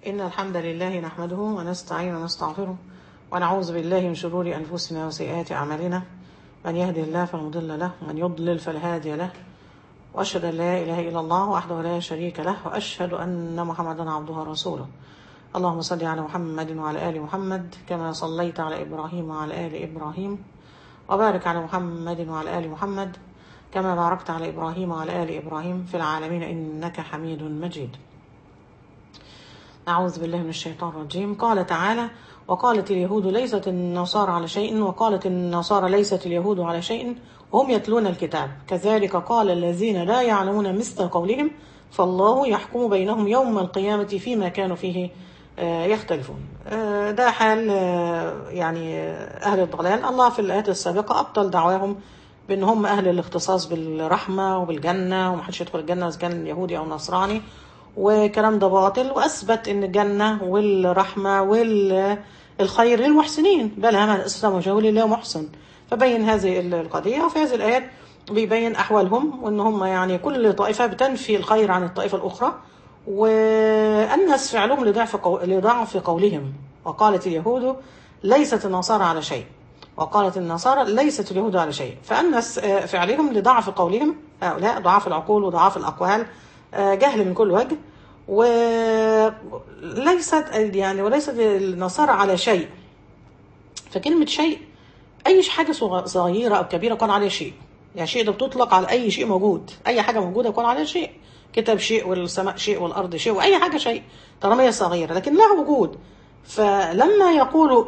إن الحمد لله نحمده ونستعين ونستغفره ونعوذ بالله من شرور أنفسنا وسيئات أعمالنا من يهدي الله فلا مضل له ومن يضلل فلا هادي له وأشهد أن لا إله إلا الله وحده لا شريك له وأشهد أن محمدا عبده ورسوله اللهم صل على محمد وعلى آل محمد كما صليت على إبراهيم وعلى آل إبراهيم وبارك على محمد وعلى آل محمد كما باركت على إبراهيم وعلى آل إبراهيم في العالمين إنك حميد مجيد أعوذ بالله من الشيطان الرجيم قال تعالى وقالت اليهود ليست النصارى على شيء وقالت النصارى ليست اليهود على شيء وهم يتلون الكتاب كذلك قال الذين لا يعلمون مثل قولهم فالله يحكم بينهم يوم القيامة فيما كانوا فيه آه، يختلفون آه، ده حال آه، يعني أهل الضلال الله في الآيات السابقة أبطل دعواهم بأن هم أهل الاختصاص بالرحمة وبالجنة ومحدش يدخل الجنة إذا كان يهودي أو نصراني وكلام ده باطل وأثبت أن الجنة والرحمة والخير للمحسنين بل هم الإسلام وجهه لله محسن فبين هذه القضية وفي هذه الآيات بيبين أحوالهم وأن هم يعني كل طائفة بتنفي الخير عن الطائفة الأخرى والناس فعلهم لضعف قو... لضعف قولهم وقالت اليهود ليست النصارى على شيء وقالت النصارى ليست اليهود على شيء فالناس آه، فعلهم لضعف قولهم هؤلاء ضعاف العقول وضعاف الأقوال آه، جهل من كل وجه وليست يعني وليست النصارى على شيء فكلمة شيء أي حاجة صغ- صغيرة أو كبيرة يكون عليها شيء يعني شيء ده بتطلق على أي شيء موجود أي حاجة موجودة يكون عليها شيء كتاب شيء والسماء شيء والأرض شيء وأي حاجة شيء طالما هي صغيرة لكن لها وجود فلما يقولوا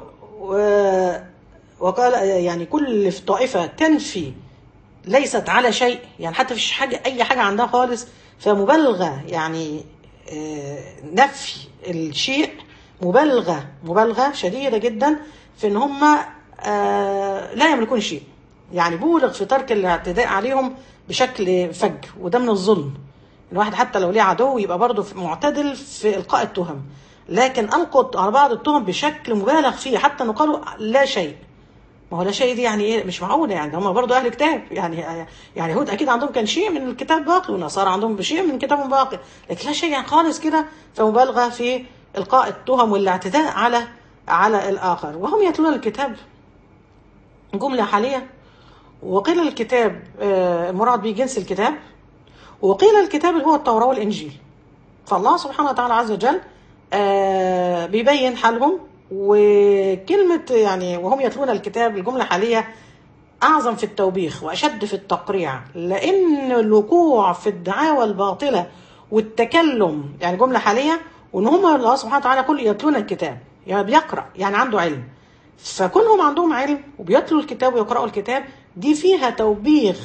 و- وقال يعني كل في طائفة تنفي ليست على شيء يعني حتى فيش حاجة أي حاجة عندها خالص فمبالغة يعني آه، نفي الشيء مبالغة مبالغة شديدة جدا في ان هم آه، لا يملكون شيء يعني بولغ في ترك الاعتداء عليهم بشكل فج وده من الظلم الواحد حتى لو ليه عدو يبقى برضه في- معتدل في القاء التهم لكن القوا على بعض التهم بشكل مبالغ فيه حتى انه قالوا لا شيء ما هو لا شيء دي يعني ايه مش معقوله يعني هم برضه اهل كتاب يعني يعني يهود اكيد عندهم كان شيء من الكتاب باقي والنصارى عندهم بشيء من كتابهم باقي لكن لا شيء يعني خالص كده فمبالغه في القاء التهم والاعتداء على على الاخر وهم يتلون الكتاب جمله حاليه وقيل الكتاب آه، المراد به جنس الكتاب وقيل الكتاب اللي هو التوراه والانجيل فالله سبحانه وتعالى عز وجل آه، بيبين حالهم وكلمة يعني وهم يتلون الكتاب الجملة حالية أعظم في التوبيخ وأشد في التقريع لأن الوقوع في الدعاوى الباطلة والتكلم يعني جملة حالية وإن هم الله سبحانه وتعالى كل يتلون الكتاب يعني بيقرأ يعني عنده علم فكونهم عندهم علم وبيتلوا الكتاب ويقرأوا الكتاب دي فيها توبيخ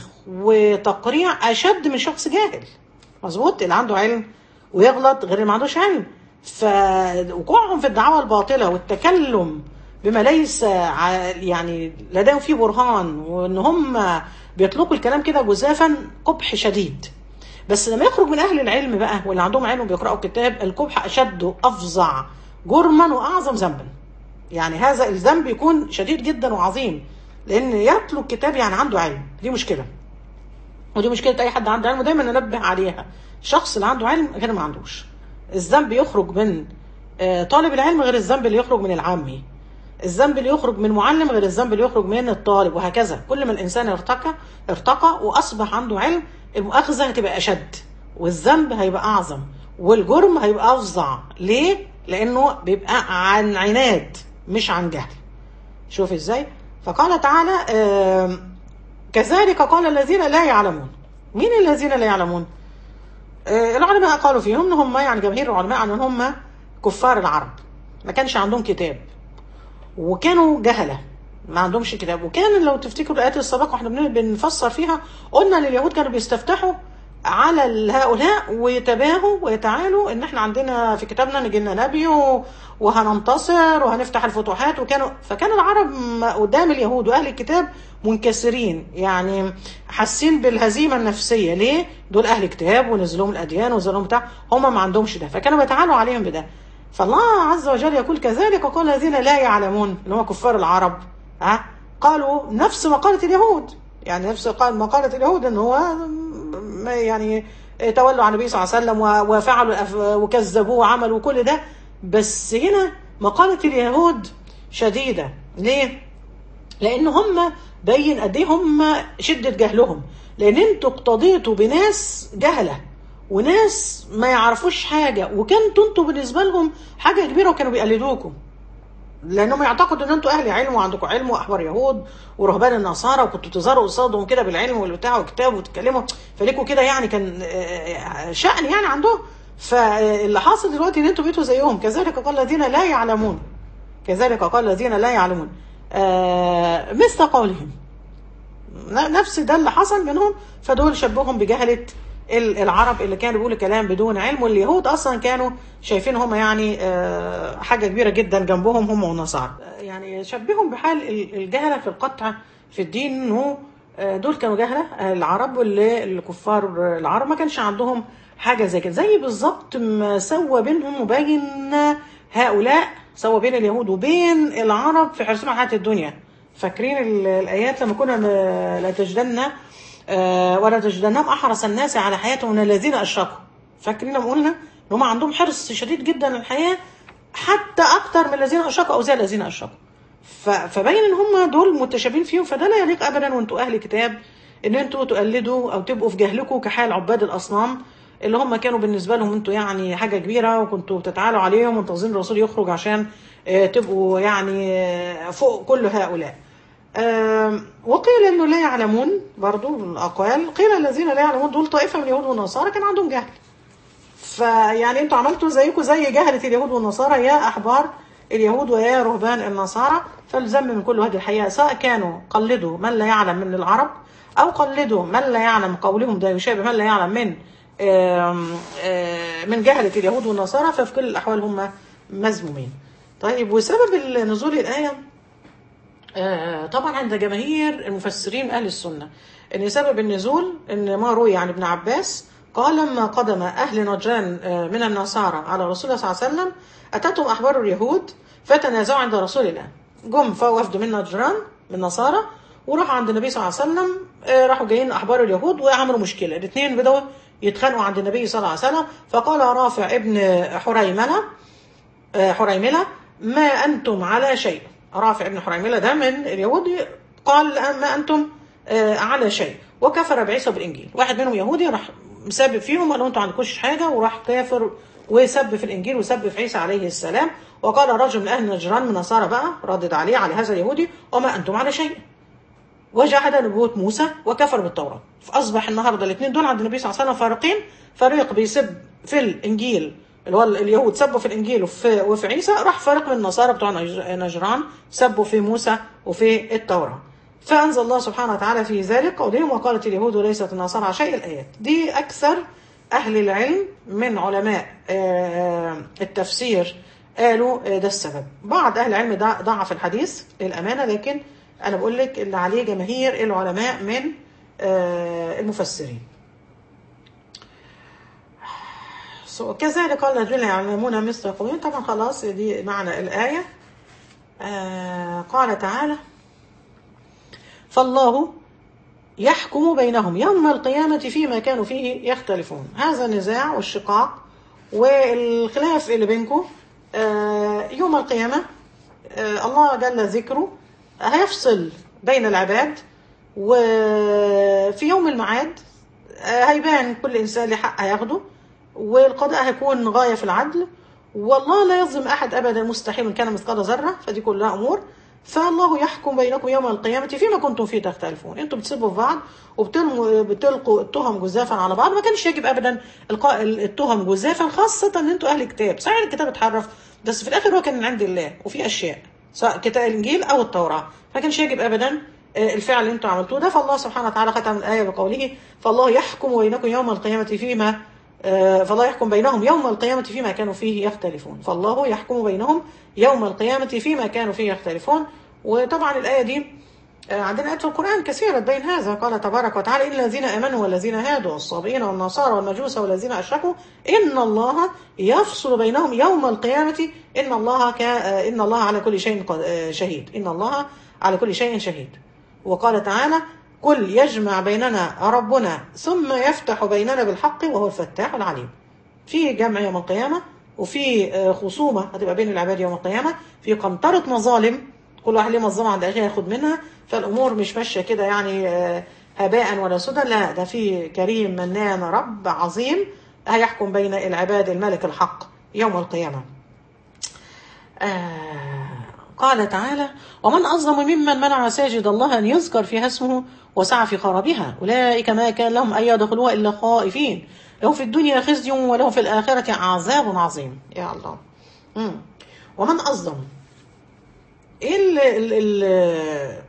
وتقريع أشد من شخص جاهل مظبوط اللي عنده علم ويغلط غير اللي ما عندوش علم فوقوعهم في الدعوة الباطلة والتكلم بما ليس ع- يعني لديهم فيه برهان وان هم بيطلقوا الكلام كده جزافا قبح شديد بس لما يخرج من اهل العلم بقى واللي عندهم علم بيقرأوا الكتاب القبح اشد وافظع جرما واعظم ذنبا يعني هذا الذنب يكون شديد جدا وعظيم لان يتلو الكتاب يعني عنده علم دي مشكله ودي مشكله اي حد عنده علم ودايما ننبه عليها الشخص اللي عنده علم غير ما عندوش الذنب يخرج من آه، طالب العلم غير الذنب اللي يخرج من العامي الذنب اللي يخرج من معلم غير الذنب اللي يخرج من الطالب وهكذا كل ما الانسان ارتقى ارتقى واصبح عنده علم المؤاخذه هتبقى اشد والذنب هيبقى اعظم والجرم هيبقى افظع ليه لانه بيبقى عن عناد مش عن جهل شوف ازاي فقال تعالى آم، كذلك قال الذين لا يعلمون مين الذين لا يعلمون آه، العلماء قالوا فيهم ان هم يعني جماهير العلماء ان هم كفار العرب ما كانش عندهم كتاب وكانوا جهله ما عندهمش كتاب وكان لو تفتكروا الايات السابقه واحنا بن- بنفسر فيها قلنا ان اليهود كانوا بيستفتحوا على ال- هؤلاء ويتباهوا ويتعالوا ان احنا عندنا في كتابنا نجي لنا نبي و- وهننتصر وهنفتح الفتوحات وكانوا فكان العرب م- قدام اليهود واهل الكتاب منكسرين يعني حاسين بالهزيمه النفسيه ليه؟ دول اهل كتاب ونزلهم الاديان ونزلهم بتاع هم ما عندهمش ده فكانوا بيتعالوا عليهم بده فالله عز وجل يقول كذلك قال الذين لا يعلمون اللي هم كفار العرب ها قالوا نفس ما قالت اليهود يعني نفس قال ما قالت اليهود ان هو ما يعني تولوا عن النبي صلى الله عليه وسلم و- وفعلوا الأف- وكذبوه وعملوا كل ده بس هنا مقالة اليهود شديدة ليه؟ لان هم بين قد ايه هم شده جهلهم لان انتوا اقتضيتوا بناس جهله وناس ما يعرفوش حاجه وكنتوا انتوا بالنسبه لهم حاجه كبيره وكانوا بيقلدوكم لانهم يعتقدوا ان انتوا اهل علم وعندكم علم واحبار يهود ورهبان النصارى وكنتوا تظهروا قصادهم كده بالعلم والبتاع والكتاب وتتكلموا فليكوا كده يعني كان آه، شأن يعني عندهم فاللي حاصل دلوقتي ان انتوا بقيتوا زيهم كذلك قال الذين لا يعلمون كذلك قال الذين لا يعلمون آه، مثل قولهم ن- نفس ده اللي حصل منهم فدول شبههم بجهلة ال- العرب اللي كانوا بيقولوا كلام بدون علم واليهود اصلا كانوا شايفين هم يعني آه، حاجه كبيره جدا جنبهم هم والنصارى آه، يعني شبههم بحال ال- الجهله في القطع في الدين انه آه، دول كانوا جهله آه، العرب واللي الكفار العرب ما كانش عندهم حاجه زي كده زي بالظبط ما سوى بينهم وبين هؤلاء سوى بين اليهود وبين العرب في حرصهم على حياه الدنيا فاكرين ال- الايات لما كنا ن- لا تجدن آه، ولا تجدنهم احرص الناس على حياتهم من الذين اشركوا فاكرين لما قلنا ان هم عندهم حرص شديد جدا للحياه حتى اكتر من الذين اشركوا او زي الذين اشركوا ف- فبين ان هم دول متشابهين فيهم فده لا يليق ابدا وانتوا اهل كتاب ان انتوا تقلدوا او تبقوا في جهلكم كحال عباد الاصنام اللي هم كانوا بالنسبه لهم انتوا يعني حاجه كبيره وكنتوا بتتعالوا عليهم ومنتظرين الرسول يخرج عشان آه، تبقوا يعني آه، فوق كل هؤلاء آم، وقيل انه لا يعلمون برضو الاقوال قيل الذين لا يعلمون دول طائفه من اليهود والنصارى كان عندهم جهل فيعني انتوا عملتوا زيكم زي جهلة اليهود والنصارى يا احبار اليهود ويا رهبان النصارى فالزم من كل هذه الحقيقه سواء كانوا قلدوا من لا يعلم من العرب او قلدوا من لا يعلم قولهم ده يشابه من لا يعلم من آم، آم، من جهلة اليهود والنصارى ففي كل الاحوال هم مذمومين طيب وسبب نزول الايه آه، طبعا عند جماهير المفسرين اهل السنه ان سبب النزول ان ما روي عن ابن عباس قال لما قدم اهل نجران آه، من النصارى على رسول الله صلى الله عليه وسلم اتتهم احبار اليهود فتنازعوا عند رسول الله جم فوفد من نجران من النصارى وراحوا عند النبي صلى الله عليه وسلم آه، راحوا جايين احبار اليهود وعملوا مشكله الاثنين بدأوا يتخانقوا عند النبي صلى الله عليه وسلم فقال رافع ابن حريمله آه، حريملة ما أنتم على شيء رافع بن حريملة ده من اليهود قال ما أنتم آه، على شيء وكفر بعيسى بالإنجيل واحد منهم يهودي راح مسبب فيهم قال له أنتوا عندكوش حاجة وراح كافر وسب في الإنجيل وسب في عيسى عليه السلام وقال رجل من أهل نجران من نصارى بقى ردد عليه على هذا اليهودي وما أنتم على شيء وجحد نبوة موسى وكفر بالتوراة فأصبح النهاردة الاثنين دول عند النبي صلى الله عليه وسلم فارقين فريق بيسب في الإنجيل اللي هو اليهود سبوا في الإنجيل وفي, وفي عيسى راح فريق من النصارى بتوع نج- نجران سبوا في موسى وفي التوراة فأنزل الله سبحانه وتعالى في ذلك قولهم وقالت اليهود ليست النصارى على شيء الآيات دي أكثر أهل العلم من علماء آه، التفسير قالوا آه، ده السبب بعض أهل العلم ضع- ضعف الحديث للأمانة لكن أنا بقول لك اللي عليه جماهير العلماء من آه، المفسرين سو- كذلك قال الذين يعلمون مثل قولهم طبعا خلاص دي معنى الآية آه، قال تعالى فالله يحكم بينهم يوم القيامة فيما كانوا فيه يختلفون هذا النزاع والشقاق والخلاف اللي بينكم آه، يوم القيامة آه، الله جل ذكره هيفصل بين العباد وفي يوم الميعاد آه، هيبان كل إنسان له حق هياخده والقضاء هيكون غاية في العدل والله لا يظلم أحد أبدا مستحيل إن كان مثقال ذرة فدي كلها أمور فالله يحكم بينكم يوم القيامة فيما كنتم فيه تختلفون انتم بتسبوا في بعض وبتلقوا التهم جزافا على بعض ما كانش يجب ابدا القاء التهم جزافا خاصة ان انتم اهل كتاب صحيح الكتاب اتحرف بس في الاخر هو كان من عند الله وفي اشياء سواء كتاب الانجيل او التوراة ما كانش يجب ابدا آه، الفعل اللي انتم عملتوه ده فالله سبحانه وتعالى ختم الايه بقوله فالله يحكم بينكم يوم القيامة فيما آه، فالله يحكم بينهم يوم القيامة فيما كانوا فيه يختلفون فالله يحكم بينهم يوم القيامة فيما كانوا فيه يختلفون وطبعا الآية دي آه، عندنا آيات في القرآن كثيرة تبين هذا قال تبارك وتعالى إن الذين آمنوا والذين هادوا والصابئين والنصارى والمجوس والذين أشركوا إن الله يفصل بينهم يوم القيامة إن الله ك... آه، إن الله على كل شيء قد- آه، شهيد إن الله على كل شيء شهيد وقال تعالى قل يجمع بيننا ربنا ثم يفتح بيننا بالحق وهو الفتاح العليم في جمع يوم القيامة وفي آه، خصومه هتبقى بين العباد يوم القيامه في قنطره مظالم كل واحد ليه مظلمه عند اخيه ياخد منها فالامور مش ماشيه كده يعني آه، هباء ولا سدى لا ده في كريم منان رب عظيم هيحكم بين العباد الملك الحق يوم القيامه آه قال تعالى ومن أظلم ممن منع مساجد الله أن يذكر فيها اسمه وسعى في خرابها أولئك ما كان لهم أن يدخلوها إلا خائفين لهم في الدنيا خزي ولهم في الآخرة عذاب عظيم يا الله مم. ومن أظلم إيه ال ال ال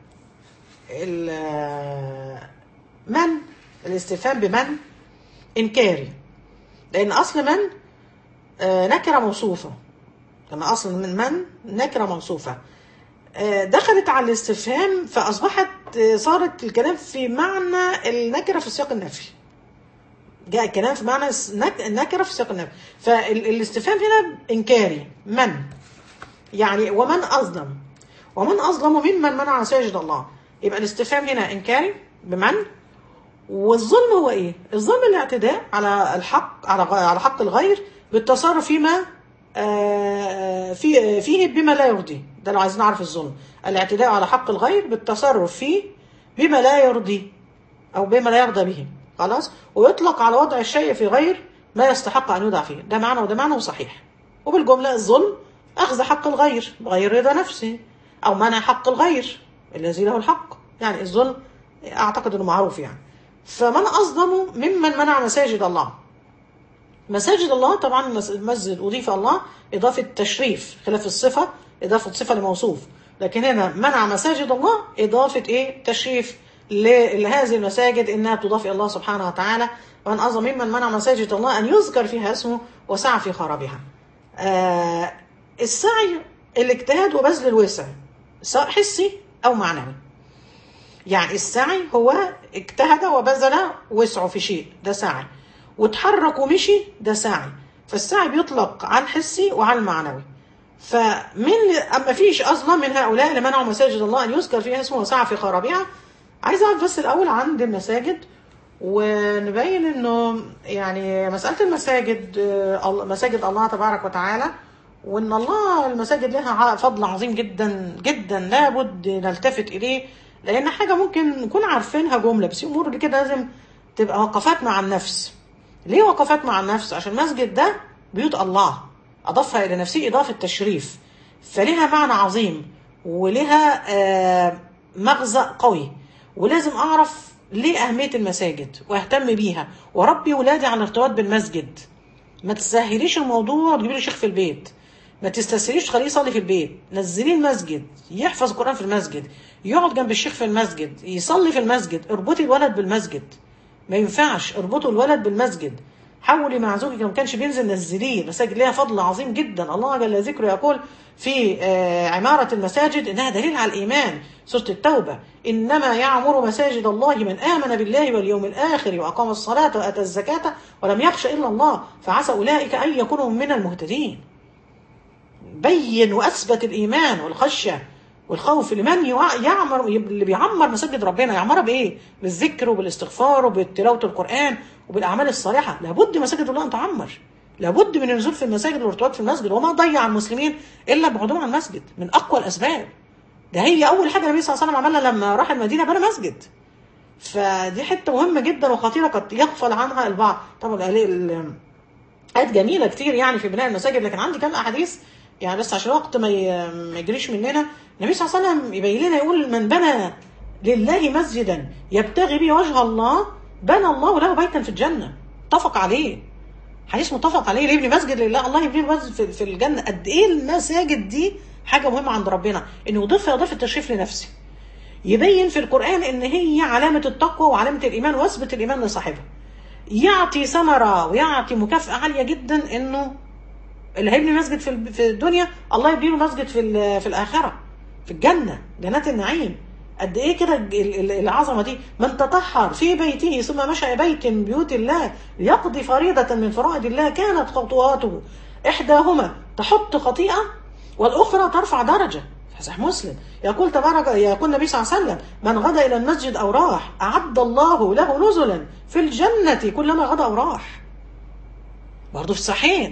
ال من الاستفهام بمن إنكاري لأن أصل من آه، نكرة موصوفة كان اصلا من من نكره موصوفه آه، دخلت على الاستفهام فاصبحت آه، صارت الكلام في معنى النكره في سياق النفي جاء الكلام في معنى الس- نك- النكره في سياق النفي فالاستفهام هنا انكاري من يعني ومن اظلم ومن اظلم ممن منع مساجد الله يبقى الاستفهام هنا انكاري بمن والظلم هو ايه؟ الظلم الاعتداء على الحق على غ- على حق الغير بالتصرف فيما آه، في فيه بما لا يرضي ده لو عايزين نعرف الظلم الاعتداء على حق الغير بالتصرف فيه بما لا يرضي او بما لا يرضى به خلاص ويطلق على وضع الشيء في غير ما يستحق ان يوضع فيه ده معنى وده معنى وصحيح وبالجمله الظلم اخذ حق الغير بغير رضا نفسه او منع حق الغير الذي له الحق يعني الظلم اعتقد انه معروف يعني فمن اظلم ممن منع مساجد الله مساجد الله طبعا المس- المسجد أضيف الله إضافة تشريف خلاف الصفة إضافة صفة لموصوف لكن هنا منع مساجد الله إضافة إيه تشريف ل- لهذه المساجد إنها تضاف إلى الله سبحانه وتعالى وأن أعظم ممن منع مساجد الله أن يذكر فيها اسمه وسعى في خرابها آه السعي الاجتهاد وبذل الوسع سواء حسي أو معنوي يعني السعي هو اجتهد وبذل وسعه في شيء ده سعي وتحرك ومشي ده سعي فالسعي بيطلق على الحسي وعلى المعنوي فمن اما فيش اظلم من هؤلاء اللي منعوا مساجد الله ان يذكر فيها اسمه وسعى في خرابها عايز اقعد بس الاول عند المساجد ونبين انه يعني مساله المساجد آه، الله- مساجد الله تبارك وتعالى وان الله المساجد لها ع- فضل عظيم جدا جدا لابد نلتفت اليه لان حاجه ممكن نكون عارفينها جمله بس في امور اللي كده لازم تبقى وقفات مع النفس ليه وقفات مع النفس عشان المسجد ده بيوت الله اضافها الى نفسه اضافه تشريف فلها معنى عظيم ولها آه، مغزى قوي ولازم اعرف ليه اهميه المساجد واهتم بيها واربي ولادي على الارتباط بالمسجد ما تسهليش الموضوع وتجيبي لي شيخ في البيت ما تستسهليش خليه يصلي في البيت نزليه المسجد يحفظ القران في المسجد يقعد جنب الشيخ في المسجد يصلي في المسجد اربطي الولد بالمسجد ما ينفعش اربطوا الولد بالمسجد حولي مع زوجك لو ما كانش بينزل نزليه المساجد ليها فضل عظيم جدا الله جل ذكره يقول في آه، عمارة المساجد إنها دليل على الإيمان سورة التوبة إنما يعمر مساجد الله من آمن بالله واليوم الآخر وأقام الصلاة وأتى الزكاة ولم يخش إلا الله فعسى أولئك أن يكونوا من المهتدين بين واثبت الايمان والخشيه والخوف لمن يع- يعمر اللي بيعمر مساجد ربنا يعمرها بايه؟ بالذكر وبالاستغفار وبتلاوه القران وبالاعمال الصالحه، لابد مساجد الله ان تعمر. لابد من النزول في المساجد والارتباط في المسجد وما ضيع المسلمين الا بعدهم عن المسجد من اقوى الاسباب. ده هي اول حاجه النبي صلى الله عليه وسلم عملها لما راح المدينه بنى مسجد. فدي حته مهمه جدا وخطيره قد يغفل عنها البعض. طبعا ال- ال- آيات جميلة كتير يعني في بناء المساجد لكن عندي كام أحاديث يعني بس عشان الوقت ما ي- ما يجريش مننا النبي صلى الله عليه وسلم يبين لنا يقول من بنى لله مسجدا يبتغي به وجه الله بنى الله له بيتا في الجنة اتفق عليه حديث متفق عليه اللي يبني مسجد لله الله يبني مسجد في- في الجنة قد ايه المساجد دي حاجة مهمة عند ربنا انه يضيفها اضافة تشريف لنفسه يبين في القرآن ان هي علامة التقوى وعلامة الإيمان واثبت الإيمان لصاحبها يعطي ثمرة ويعطي مكافأة عالية جدا انه اللي هيبني مسجد في ال- في الدنيا الله يبني له مسجد في ال- في الآخرة في الجنة جنات النعيم قد ايه كده ال- ال- العظمه دي من تطهر في بيته ثم مشى بيت من بيوت الله ليقضي فريضه من فرائض الله كانت خطواته احداهما تحط خطيئه والاخرى ترفع درجه في صحيح مسلم يقول تبارك يقول النبي صلى الله عليه وسلم من غدا الى المسجد او راح اعد الله له نزلا في الجنه كلما غدا او راح برضه في الصحيحين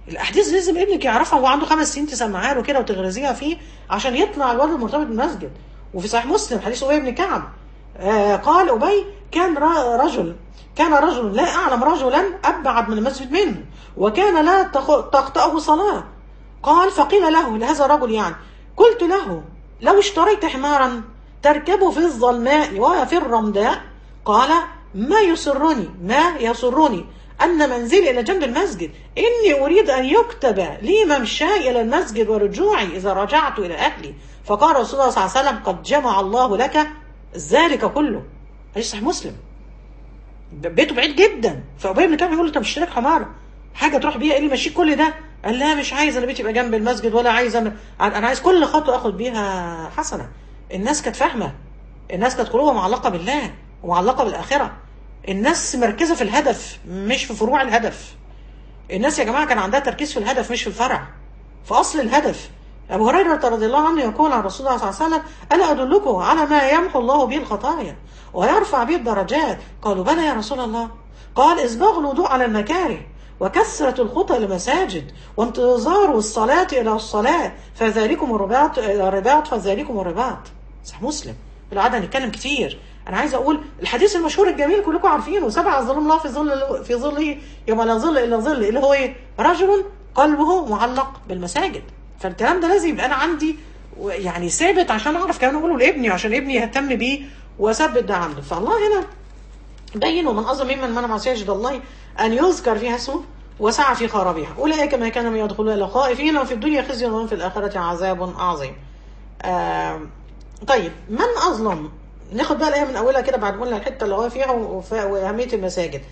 الاحاديث لازم ابنك يعرفها وهو عنده خمس سنين تسمعها له كده وتغرزيها فيه عشان يطلع الولد المرتبط بالمسجد وفي صحيح مسلم حديث ابي بن كعب آه قال ابي كان ر- رجل كان رجل لا اعلم رجلا ابعد من المسجد منه وكان لا تخ- تخطئه صلاه قال فقيل له لهذا الرجل يعني قلت له لو اشتريت حمارا تركبه في الظلماء وفي الرمداء قال ما يسرني ما يسرني أن منزلي إلى جنب المسجد إني أريد أن يكتب لي ممشاي إلى المسجد ورجوعي إذا رجعت إلى أهلي فقال رسول الله صلى الله عليه وسلم قد جمع الله لك ذلك كله حديث صحيح مسلم بيته بعيد جدا فابي بن كعب بيقول له انت مش اشتراك حماره حاجه تروح بيها ايه اللي يمشيك كل ده قال لا مش عايز انا بيتي يبقى جنب المسجد ولا عايز انا انا عايز كل خطوه اخد بيها حسنه الناس كانت فاهمه الناس كانت قلوبها معلقه بالله ومعلقه بالاخره الناس مركزه في الهدف مش في فروع الهدف الناس يا جماعه كان عندها تركيز في الهدف مش في الفرع في اصل الهدف ابو هريره رضي الله عنه يقول عن رسول الله صلى الله عليه وسلم الا ادلكم على ما يمحو الله به الخطايا ويرفع به الدرجات قالوا بلى يا رسول الله قال اسباغ الوضوء على المكاره وكثرة الخطى إلى المساجد وانتظار الصلاة إلى الصلاة فذلكم الرباط الرباط فذلكم الرباط صح مسلم بالعادة هنتكلم كتير أنا عايز أقول الحديث المشهور الجميل كلكم عارفينه سبع ظلم الله في ظل في ظله يوم لا ظل إلا ظل اللي هو إيه؟ رجل قلبه معلق بالمساجد فالكلام ده لازم يبقى أنا عندي يعني ثابت عشان أعرف كمان أقوله لابني عشان ابني يهتم بيه وأثبت ده عنده فالله هنا بين ومن أظلم ممن منع مساجد الله أن يذكر فيها اسمه وسعى في خرابها أولئك ما كانوا يدخلون إلا خائفين وفي الدنيا خزي وهم في الآخرة عذاب عظيم آه طيب من أظلم ناخد بقى الآية من أولها كده بعد ما قلنا الحتة اللي هو فيها وف- وأهمية المساجد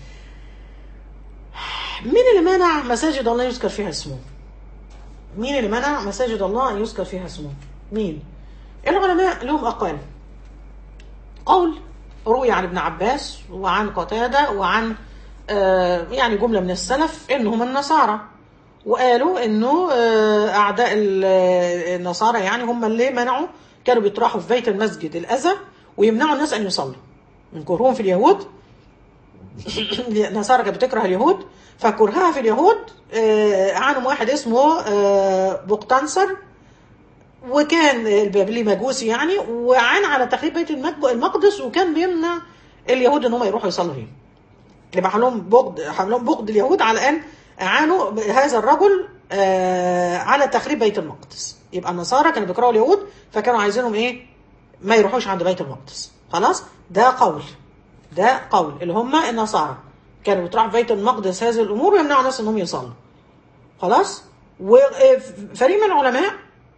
مين اللي منع مساجد الله يذكر فيها اسمه مين اللي منع مساجد الله أن يذكر فيها اسمه مين العلماء لهم أقوال قول روي عن ابن عباس وعن قتادة وعن آه، يعني جملة من السلف إنهم النصارى وقالوا إنه آه، أعداء ال- آه، النصارى يعني هم اللي منعوا كانوا بيطرحوا في بيت المسجد الأذى ويمنعوا الناس أن يصلوا من كرههم في اليهود النصارى كانت بتكره اليهود فكرهها في اليهود آه، عنهم واحد اسمه آه، بقتنصر وكان البابلي مجوسي يعني وعان على تخريب بيت المك- المقدس وكان بيمنع اليهود ان هم يروحوا يصلوا فيه يبقى حملهم بغض حملهم بغض اليهود على ان اعانوا هذا الرجل آه، على تخريب بيت المقدس يبقى النصارى كانوا بيكرهوا اليهود فكانوا عايزينهم ايه ما يروحوش عند بيت المقدس خلاص ده قول ده قول اللي هم النصارى كانوا بيطرحوا في بيت المقدس هذه الامور ويمنعوا الناس انهم يصلوا خلاص وفريق من العلماء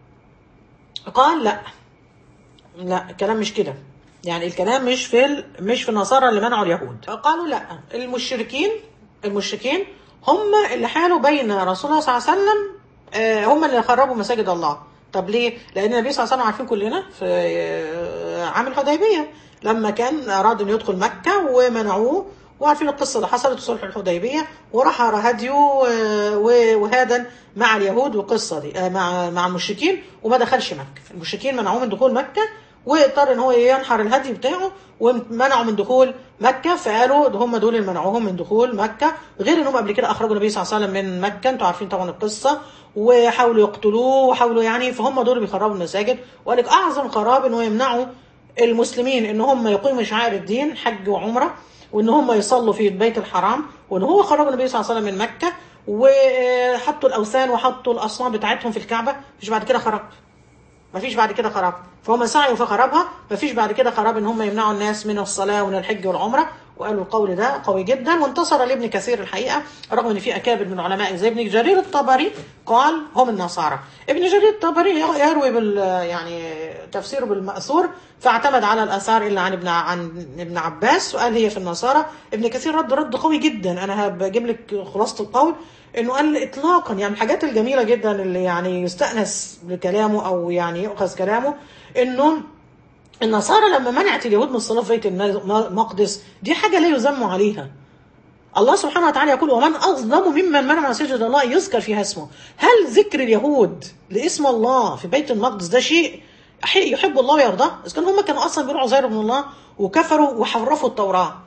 قال لا لا الكلام مش كده يعني الكلام مش في ال... مش في النصارى اللي منعوا اليهود قالوا لا المشركين المشركين هم اللي حالوا بين رسول الله صلى الله عليه وسلم آه، هم اللي خربوا مساجد الله طب ليه؟ لأن النبي صلى الله عليه وسلم عارفين كلنا في آه، عام الحديبية لما كان أراد أن يدخل مكة ومنعوه وعارفين القصة اللي حصلت في صلح الحديبية وراح هديه آه، و- وهادا مع اليهود والقصة دي آه، مع مع المشركين وما دخلش مكة المشركين منعوه من دخول مكة واضطر ان هو ينحر الهدي بتاعه ومنعوا من دخول مكه فقالوا ده هم دول اللي منعوهم من دخول مكه غير انهم قبل كده اخرجوا النبي صلى الله عليه وسلم من مكه انتوا عارفين طبعا القصه وحاولوا يقتلوه وحاولوا يعني فهم دول اللي بيخربوا المساجد وقال لك اعظم خراب ان هو يمنعوا المسلمين ان هم يقيموا شعائر الدين حج وعمره وان هم يصلوا في البيت الحرام وان هو خرج النبي صلى الله عليه وسلم من مكه وحطوا الاوثان وحطوا الاصنام بتاعتهم في الكعبه مش بعد كده خرج مفيش بعد كده خراب فهم سعيوا في خرابها مفيش بعد كده خراب ان هم يمنعوا الناس من الصلاه ومن الحج والعمره وقالوا القول ده قوي جدا وانتصر لابن كثير الحقيقه رغم ان في اكابر من العلماء زي ابن جرير الطبري قال هم النصارى ابن جرير الطبري يروي بال يعني تفسيره بالماثور فاعتمد على الاثار اللي عن ابن عن ابن عباس وقال هي في النصارى ابن كثير رد رد قوي جدا انا بجيب لك خلاصه القول انه قال اطلاقا يعني الحاجات الجميله جدا اللي يعني يستانس بكلامه او يعني يؤخذ كلامه انه النصارى لما منعت اليهود من الصلاه في بيت المقدس دي حاجه لا يذم عليها الله سبحانه وتعالى يقول ومن اظلم ممن منع مساجد الله يذكر فيها اسمه هل ذكر اليهود لاسم الله في بيت المقدس ده شيء يحب الله ويرضاه اذا كان هم كانوا اصلا بيقولوا عزير بن الله وكفروا وحرفوا التوراه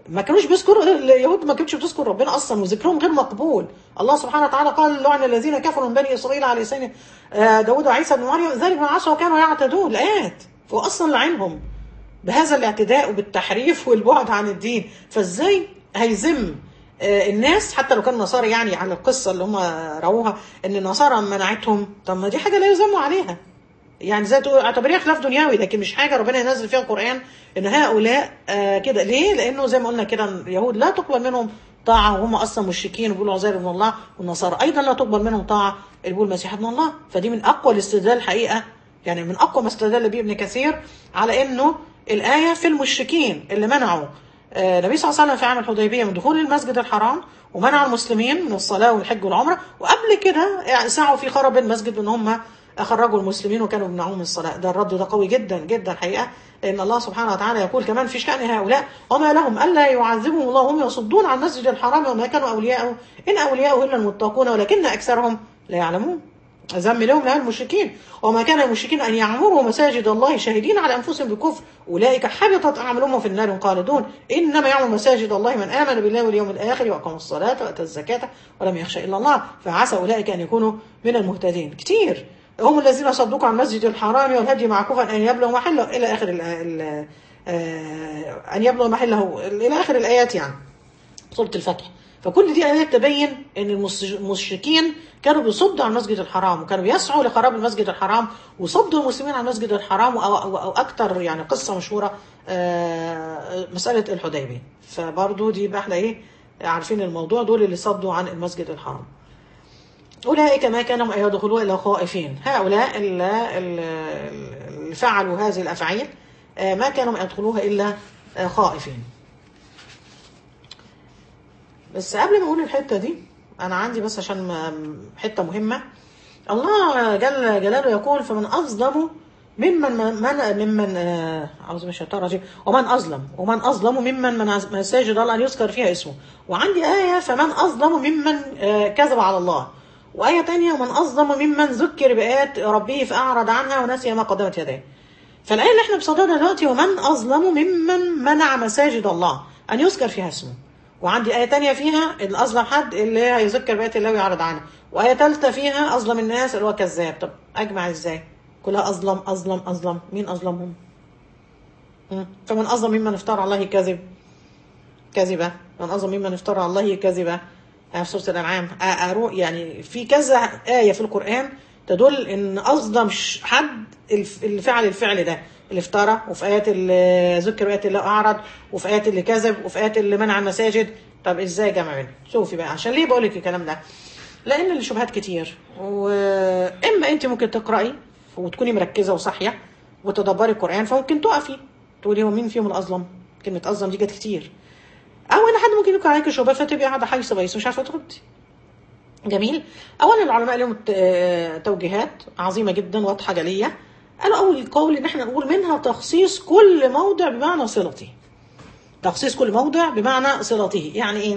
ما كانوش بيذكروا اليهود ما كانتش بتذكر ربنا اصلا وذكرهم غير مقبول الله سبحانه وتعالى قال لعن الذين كفروا من بني اسرائيل على لسان آه، داود وعيسى بن مريم ذلك من عصوا وكانوا يعتدون الايات هو اصلا لعنهم بهذا الاعتداء وبالتحريف والبعد عن الدين فازاي هيذم آه، الناس حتى لو كان نصارى يعني على القصه اللي هم رووها ان النصارى منعتهم طب ما دي حاجه لا يذموا عليها يعني زي تقول اعتبريها خلاف دنيوي لكن مش حاجه ربنا ينزل فيها القران ان هؤلاء آه كده ليه؟ لانه زي ما قلنا كده اليهود لا تقبل منهم طاعه وهم اصلا مشركين وبيقولوا عزير ابن الله والنصارى ايضا لا تقبل منهم طاعه اللي بيقول المسيح ابن الله فدي من اقوى الاستدلال الحقيقه يعني من اقوى ما استدل به ابن كثير على انه الايه في المشركين اللي منعوا آه، النبي صلى الله عليه وسلم في عام الحديبيه من دخول المسجد الحرام ومنع المسلمين من الصلاه والحج والعمره وقبل كده يعني سعوا في خرب المسجد ان هم خرجوا المسلمين وكانوا يمنعوهم من الصلاه ده الرد ده قوي جدا جدا حقيقه ان الله سبحانه وتعالى يقول كمان في شان هؤلاء وما لهم الا يعذبهم الله وهم يصدون عن المسجد الحرام وما كانوا اولياءه ان اولياءه الا المتقون ولكن اكثرهم لا يعلمون ذم لهم لها المشركين وما كان المشركين أن يعمروا مساجد الله شاهدين على أنفسهم بالكفر أولئك حبطت أعمالهم في النار خالدون إنما يعمر مساجد الله من آمن بالله واليوم الآخر وأقام الصلاة وأتى الزكاة ولم يخشى إلا الله فعسى أولئك أن يكونوا من المهتدين كتير هم الذين صدوك عن المسجد الحرام والهدي معكوفا أن يبلغ محله إلى آخر ال ال آه، أن يبلغ محله إلى آخر الآيات يعني سورة الفتح فكل دي آيات تبين أن المس- المشركين كانوا بيصدوا عن المسجد الحرام وكانوا بيسعوا لخراب المسجد الحرام وصدوا المسلمين عن المسجد الحرام أو, أو, أو أكتر يعني قصة مشهورة آه، مسألة الحديبية فبرضو دي بقى احنا إيه عارفين الموضوع دول اللي صدوا عن المسجد الحرام أولئك ما كانوا أن يدخلوا إلا خائفين هؤلاء اللي, اللي فعلوا هذه الأفعال آه، ما كانوا أن يدخلوها إلا آه، خائفين بس قبل ما اقول الحته دي انا عندي بس عشان ما- حته مهمه الله جل جلاله يقول فمن اظلم ممن من ممن آه، اعوذ بالله من الشيطان الرجيم ومن اظلم ومن اظلم ممن من مساجد الله ان يذكر فيها اسمه وعندي ايه فمن اظلم ممن آه، كذب على الله وايه تانية ومن اظلم ممن ذكر بايات ربه فاعرض عنها ونسي ما قدمت يديه فالآية اللي احنا بصددها دلوقتي ومن أظلم ممن منع مساجد الله أن يذكر فيها اسمه وعندي آية تانية فيها اللي أظلم حد اللي هيذكر بآيات الله ويعرض عنها وآية تالتة فيها أظلم الناس اللي هو كذاب طب أجمع إزاي كلها أظلم أظلم أظلم مين أظلمهم مم. فمن أظلم ممن افترى على الله كذب كذبة من أظلم ممن افترى على الله كذبة يعني في سورة الأنعام أ- أرو يعني في كذا آية في القرآن تدل إن أظلم ش- حد الف- اللي فعل الفعل ده اللي افترى وفي آيات اللي ذكر آيات اللي أعرض وفي آيات اللي كذب وفي آيات اللي منع المساجد طب إزاي جمع بينهم؟ شوفي بقى عشان ليه بقول لك الكلام ده؟ لأن الشبهات كتير وإما أنت ممكن تقرأي وتكوني مركزة وصاحية وتدبري القرآن فممكن تقفي تقولي هو مين فيهم الأظلم؟ كلمة أظلم دي جت كتير او ان حد ممكن يلقي عليك شبهه فتبقي قاعده حيث بيس مش عارفه تردي جميل اولا العلماء لهم ت- آه، توجيهات عظيمه جدا واضحه جليه قالوا اول قول ان احنا نقول منها تخصيص كل موضع بمعنى صلته تخصيص كل موضع بمعنى صلته يعني ايه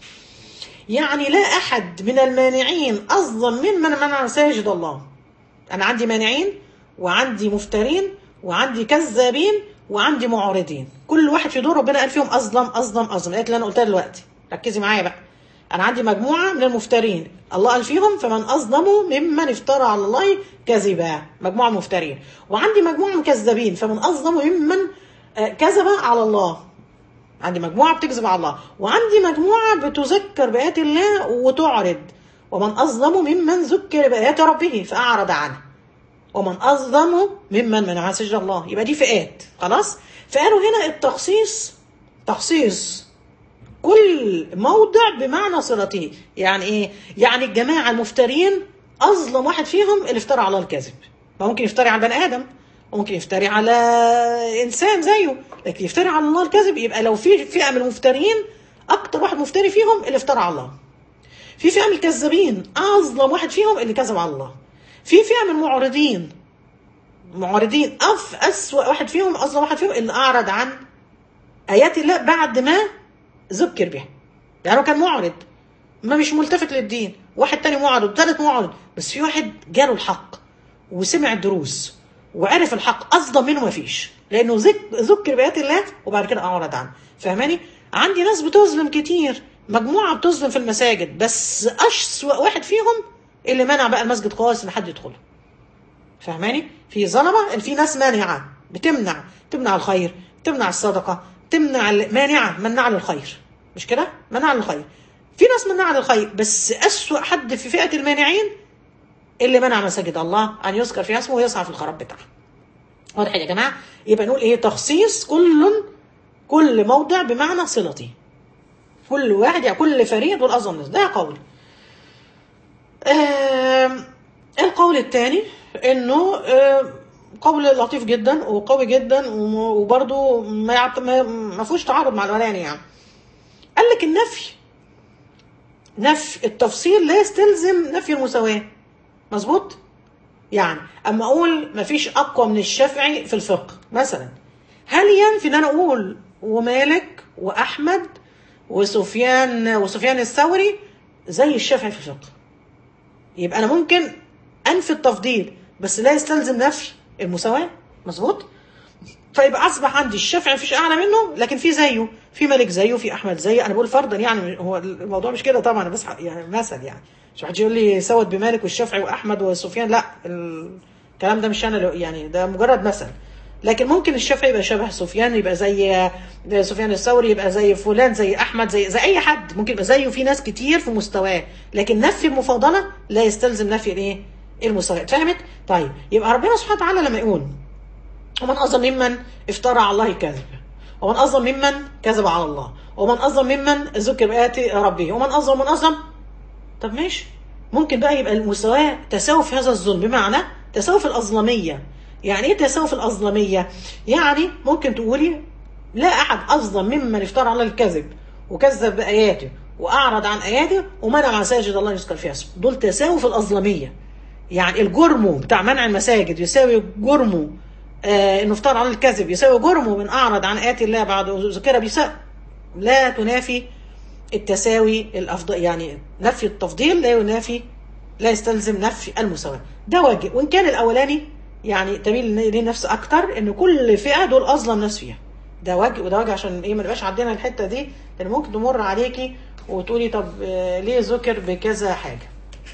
يعني لا احد من المانعين اظلم ممن منع مساجد الله انا عندي مانعين وعندي مفترين وعندي كذابين وعندي معارضين كل واحد في دور ربنا قال فيهم اظلم اظلم اظلم الايه اللي انا قلتها دلوقتي ركزي معايا بقى انا عندي مجموعه من المفترين الله قال فيهم فمن اظلم ممن افترى على الله كذبا مجموعه مفترين وعندي مجموعه مكذبين فمن اظلم ممن آه، كذب على الله عندي مجموعة بتكذب على الله وعندي مجموعة بتذكر بآيات الله وتعرض ومن أظلم ممن ذكر بآيات ربه فأعرض عنه ومن أظلم ممن منع مسجد الله يبقى دي فئات خلاص فقالوا هنا التخصيص تخصيص كل موضع بمعنى صلته يعني ايه يعني الجماعة المفترين أظلم واحد فيهم اللي افترى على الكذب ما ممكن يفتري على بني آدم وممكن يفتري على إنسان زيه لكن يفتري على الله الكذب يبقى لو في فئة من المفترين أكتر واحد مفتري فيهم اللي افترى على الله في فئة من الكذابين أظلم واحد فيهم اللي كذب على الله في فئة من المعرضين معرضين أف أسوأ واحد فيهم أظلم واحد فيهم اللي أعرض عن آيات الله بعد ما ذكر بها يعني هو كان معرض ما مش ملتفت للدين واحد تاني معرض تالت معرض بس في واحد جاله الحق وسمع الدروس وعرف الحق أصدم منه ما فيش لأنه ذك- ذكر بآيات الله وبعد كده أعرض عنه فاهماني عندي ناس بتظلم كتير مجموعه بتظلم في المساجد بس اسوأ واحد فيهم اللي منع بقى المسجد خالص ان حد يدخله فاهماني في ظلمه في ناس مانعه بتمنع تمنع الخير تمنع الصدقه تمنع ال- مانعه منع للخير مش كده منع للخير في ناس منع للخير بس اسوأ حد في فئه المانعين اللي منع مساجد الله ان يذكر فيها اسمه ويسعى في الخراب بتاعها واضح يا جماعه يبقى نقول ايه تخصيص كل كل موضع بمعنى صلتي كل واحد يعني كل فريق دول اظن ده قول آم، القول الثاني انه آم، قول لطيف جدا وقوي جدا وم- وبرضه ما يعت- ما ما فيهوش تعارض مع الاولاني يعني قال لك النفي نفي التفصيل لا يستلزم نفي المساواه مظبوط يعني اما اقول مفيش اقوى من الشافعي في الفقه مثلا هل ينفي ان انا اقول ومالك واحمد وسفيان وسفيان الثوري زي الشافعي في الفقه يبقى انا ممكن انفي التفضيل بس لا يستلزم نفي المساواه مظبوط فيبقى اصبح عندي الشافعي مفيش اعلى منه لكن في زيه في مالك زيه في احمد زيه انا بقول فرضا يعني هو الموضوع مش كده طبعا بس يعني مثل يعني مش واحد يقول لي سوت بمالك والشافعي واحمد وسفيان لا الكلام ده مش انا اللي- يعني ده مجرد مثل لكن ممكن الشافعي يبقى شبه سفيان يبقى زي زي سفيان الثوري يبقى زي فلان زي احمد زي زي اي حد ممكن يبقى زيه في ناس كتير في مستواه لكن نفي المفاضله لا يستلزم نفي الايه المساواه فهمت طيب يبقى ربنا سبحانه وتعالى لما يقول ومن أظلم ممن افترى على الله كذب ومن أظلم ممن كذب على الله ومن أظلم ممن ذكر بآيات ربه ومن أظلم من أظلم طب ماشي ممكن بقى يبقى المساواة تساوي في هذا الظلم بمعنى تساوي في الأظلمية يعني إيه تساوي في الأظلمية؟ يعني ممكن تقولي لا أحد أظلم ممن افترى على الكذب وكذب بآياته وأعرض عن آياته ومنع مساجد الله يذكر فيها اسمه دول تساوي في الأظلمية يعني الجرم بتاع منع المساجد يساوي جرمه آه انه افترى على الكذب يساوي جرمه من اعرض عن ايات الله بعد ذكرها بيساء لا تنافي التساوي الافضل يعني نفي التفضيل لا ينافي لا يستلزم نفي المساواه ده واجب وان كان الاولاني يعني تميل للنفس اكتر ان كل فئه دول اظلم ناس فيها ده واجب وده واجب عشان ايه ما نبقاش عندنا الحته دي لان ممكن تمر عليكي وتقولي طب آه، ليه ذكر بكذا حاجه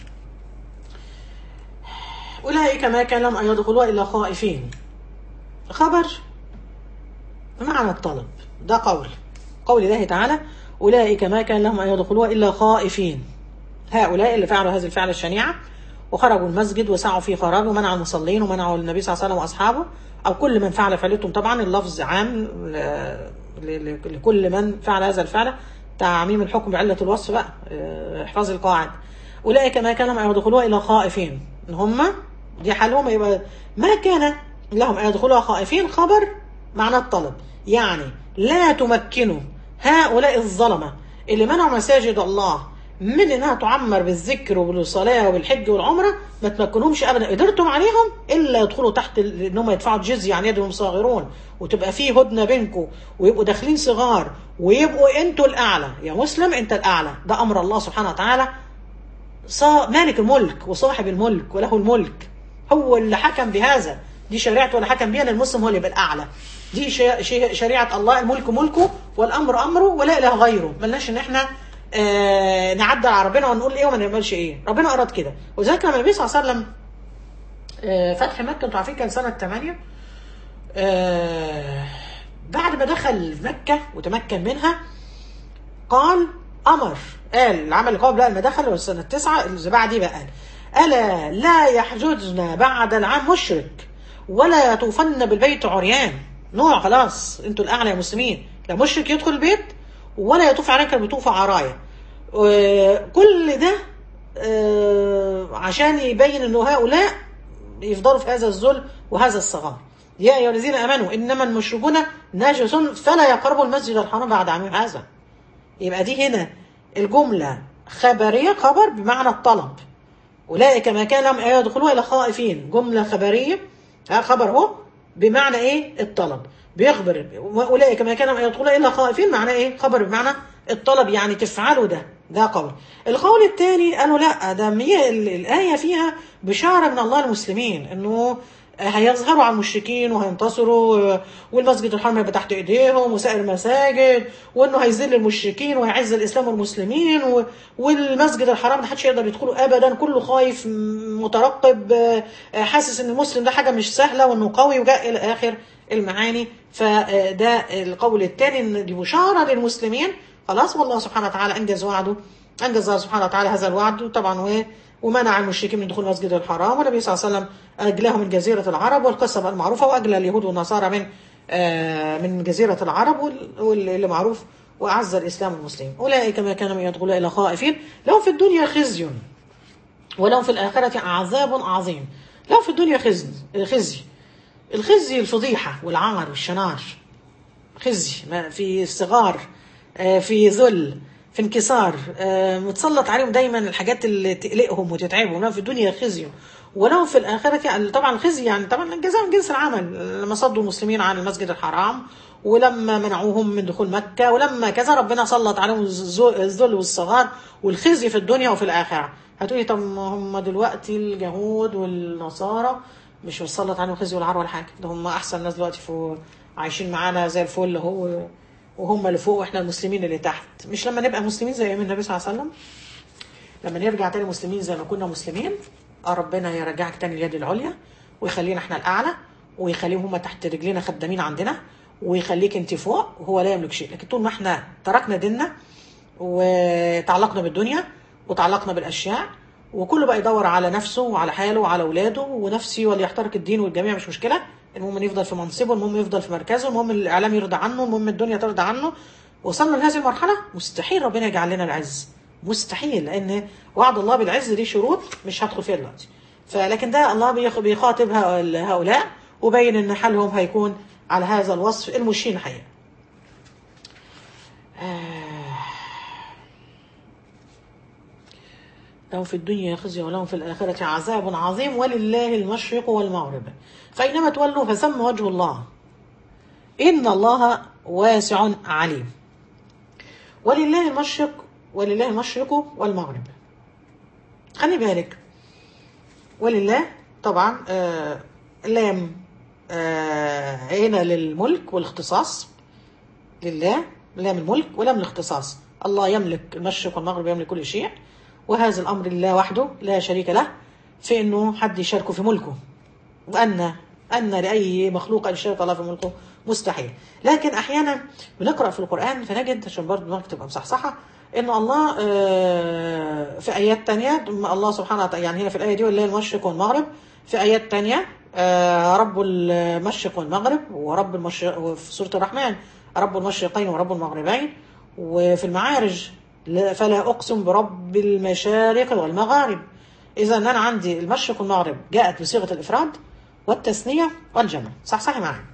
أولئك ما كان لهم أن يدخلوها إلا خائفين خبر بمعنى الطلب ده قول قول الله تعالى أولئك ما كان لهم أن يدخلوها إلا خائفين هؤلاء اللي فعلوا هذه الفعل الشنيعة وخرجوا المسجد وسعوا في خرابه ومنعوا المصلين ومنعوا النبي صلى الله عليه وسلم وأصحابه أو كل من فعل فعلتهم طبعا اللفظ عام ل- ل- لكل من فعل هذا الفعل تعميم الحكم بعلة الوصف بقى اه، احفظ القواعد أولئك ما كان لهم أن يدخلوها إلا خائفين إن هم دي حالهم يبقى ما كان لهم أن يدخلوها خائفين خبر معنى الطلب يعني لا تمكنوا هؤلاء الظلمة اللي منعوا مساجد الله من انها تعمر بالذكر وبالصلاه وبالحج والعمره ما تمكنهمش ابدا قدرتم عليهم الا يدخلوا تحت ال- ان هم يدفعوا الجزيه عن يدهم صاغرون وتبقى في هدنه بينكم ويبقوا داخلين صغار ويبقوا انتوا الاعلى يا مسلم انت الاعلى ده امر الله سبحانه وتعالى صا- مالك الملك وصاحب الملك وله الملك هو اللي حكم بهذا دي شريعته اللي حكم بها إن المسلم هو اللي يبقى الاعلى دي شي- شي- شريعه الله الملك ملكه والامر امره ولا اله غيره ملناش ان احنا آه نعدل على ربنا ونقول ايه وما نعملش ايه ربنا اراد كده وذلك لما النبي صلى الله عليه وسلم آه فتح مكه انتوا عارفين كان سنه 8 آه بعد ما دخل مكه وتمكن منها قال امر قال العمل القومي بقى لما دخل سنه تسعه الزباعه دي بقى قال الا لا يحجزنا بعد العام مشرك ولا يطوفن بالبيت عريان نوع خلاص انتوا الاعلى يا مسلمين لا مشرك يدخل البيت ولا يطوف عليك كان بيطوف عرايا كل ده آه، عشان يبين انه هؤلاء يفضلوا في هذا الذل وهذا الصغار يا ايها الذين امنوا انما المشركون نجس فلا يقربوا المسجد الحرام بعد عامهم هذا يبقى دي هنا الجملة خبرية خبر بمعنى الطلب أولئك ما كان لهم أن يدخلوها إلى خائفين جملة خبرية ها خبر هو بمعنى إيه الطلب بيخبر أولئك ما كان لهم أن يدخلوها إلا خائفين معنى إيه خبر بمعنى الطلب يعني تفعلوا ده ده قول القول الثاني قالوا لا ده هي ال- الآية فيها بشارة من الله المسلمين إنه آه، هيظهروا على المشركين وهينتصروا آه، والمسجد الحرام هيبقى تحت ايديهم وسائر المساجد وانه هيذل المشركين ويعز الاسلام والمسلمين و- والمسجد الحرام ما حدش يقدر يدخله ابدا كله خايف م- مترقب آه، آه، حاسس ان المسلم ده حاجه مش سهله وانه قوي وجاء الى اخر المعاني فده القول الثاني ان دي بشاره للمسلمين خلاص والله سبحانه وتعالى انجز وعده انجز الله سبحانه وتعالى هذا الوعد طبعا و- ومنع المشركين من دخول المسجد الحرام والنبي صلى الله عليه وسلم اجلاهم من جزيره العرب والقصه بقى المعروفه واجلى اليهود والنصارى من آه، من جزيره العرب وال- واللي معروف واعز الاسلام والمسلمين اولئك ما كانوا يدخلون الى خائفين لهم في الدنيا خزي ولهم في الاخره عذاب عظيم لهم في الدنيا خزي خزي الخزي الفضيحه والعار والشنار خزي ما في صغار آه، في ذل في انكسار آه، متسلط عليهم دايما الحاجات اللي تقلقهم وتتعبهم لهم في الدنيا خزي ولهم في الآخرة طبعا الخزي يعني طبعا الجزاء من جنس العمل لما صدوا المسلمين عن المسجد الحرام ولما منعوهم من دخول مكة ولما كذا ربنا سلط عليهم الز- الذل والصغار والخزي في الدنيا وفي الآخرة هتقولي طب ما هم دلوقتي اليهود والنصارى مش مسلط عليهم خزي والعار ولا حاجة ده هم أحسن ناس دلوقتي في عايشين معانا زي الفل اهو وهم اللي فوق واحنا المسلمين اللي تحت مش لما نبقى مسلمين زي ايام النبي صلى الله عليه وسلم لما نرجع تاني مسلمين زي ما كنا مسلمين اه ربنا يرجعك تاني اليد العليا ويخلينا احنا الاعلى ويخليهم هم تحت رجلينا خدامين عندنا ويخليك انت فوق وهو لا يملك شيء لكن طول ما احنا تركنا ديننا وتعلقنا بالدنيا وتعلقنا بالاشياء وكله بقى يدور على نفسه وعلى حاله وعلى اولاده ونفسي وليحترق الدين والجميع مش مشكله المهم ان يفضل في منصبه المهم يفضل في مركزه المهم الاعلام يرضى عنه المهم الدنيا ترضى عنه وصلنا لهذه المرحله مستحيل ربنا يجعل لنا العز مستحيل لان وعد الله بالعز دي شروط مش هدخل فيها دلوقتي فلكن ده الله بيخ- بيخاطب هؤل- هؤلاء وبين ان حالهم هيكون على هذا الوصف المشين حقيقه لهم في الدنيا خزي ولهم في الآخرة عذاب عظيم ولله المشرق والمغرب فأينما تولوا فثم وجه الله إن الله واسع عليم ولله المشرق ولله المشرق والمغرب خلي بالك ولله طبعا آه لام آه هنا للملك والاختصاص لله لام الملك ولام الاختصاص الله يملك المشرق والمغرب يملك كل شيء وهذا الأمر لله وحده لا شريك له في أنه حد يشاركه في ملكه وأن أن لأي مخلوق أن يشارك الله في ملكه مستحيل لكن أحيانا بنقرأ في القرآن فنجد عشان برضه دماغك تبقى مصحصحة إن الله آه، في آيات تانية الله سبحانه وتعالى يعني هنا في الآية دي ولله المشرق والمغرب في آيات تانية آه، رب المشرق والمغرب ورب المشرق وفي سورة الرحمن رب المشرقين ورب المغربين وفي المعارج لا- فلا أقسم برب المشارق والمغارب إذا أنا عندي المشرق والمغرب جاءت بصيغة الإفراد والتثنية والجمع صح صح معايا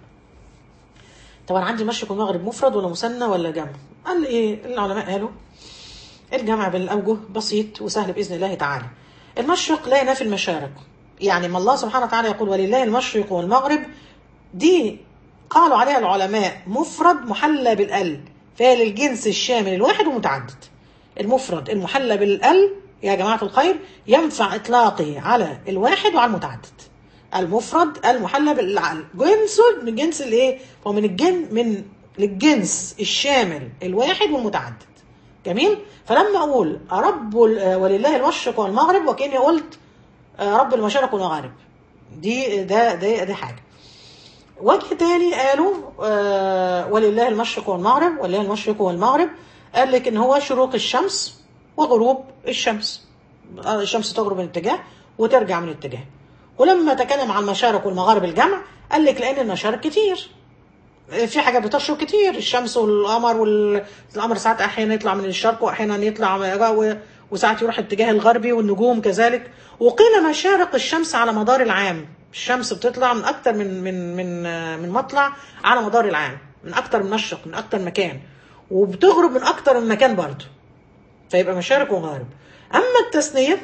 طبعا عندي المشرق والمغرب مفرد ولا مثنى ولا جمع قال ايه العلماء قالوا الجمع بالاوجه بسيط وسهل باذن الله تعالى المشرق لا ينافي المشارق يعني ما الله سبحانه وتعالى يقول ولله المشرق والمغرب دي قالوا عليها العلماء مفرد محلى بالال فهي للجنس الشامل الواحد ومتعدد المفرد المحلى بالال يا جماعة الخير ينفع إطلاقه على الواحد وعلى المتعدد المفرد المحلى بالعقل جنسه من جنس الايه هو من الجن من الجنس الشامل الواحد والمتعدد جميل فلما اقول رب ال- ولله المشرق والمغرب وكاني قلت آه، رب المشارق والمغارب دي ده ده ده حاجه وجه تاني قالوا آه ولله المشرق والمغرب ولله المشرق والمغرب قال لك ان هو شروق الشمس وغروب الشمس آه، الشمس تغرب من اتجاه وترجع من اتجاه ولما تكلم عن المشارق والمغارب الجمع قال لك لان المشارق كتير في حاجات بتشرق كتير الشمس والقمر والقمر ساعات احيانا يطلع من الشرق واحيانا يطلع و- وساعات يروح الاتجاه الغربي والنجوم كذلك وقيل مشارق الشمس على مدار العام الشمس بتطلع من اكتر من من من من مطلع على مدار العام من اكتر من مشرق من اكتر مكان وبتغرب من اكتر من مكان برضه فيبقى مشارق ومغارب اما التثنيه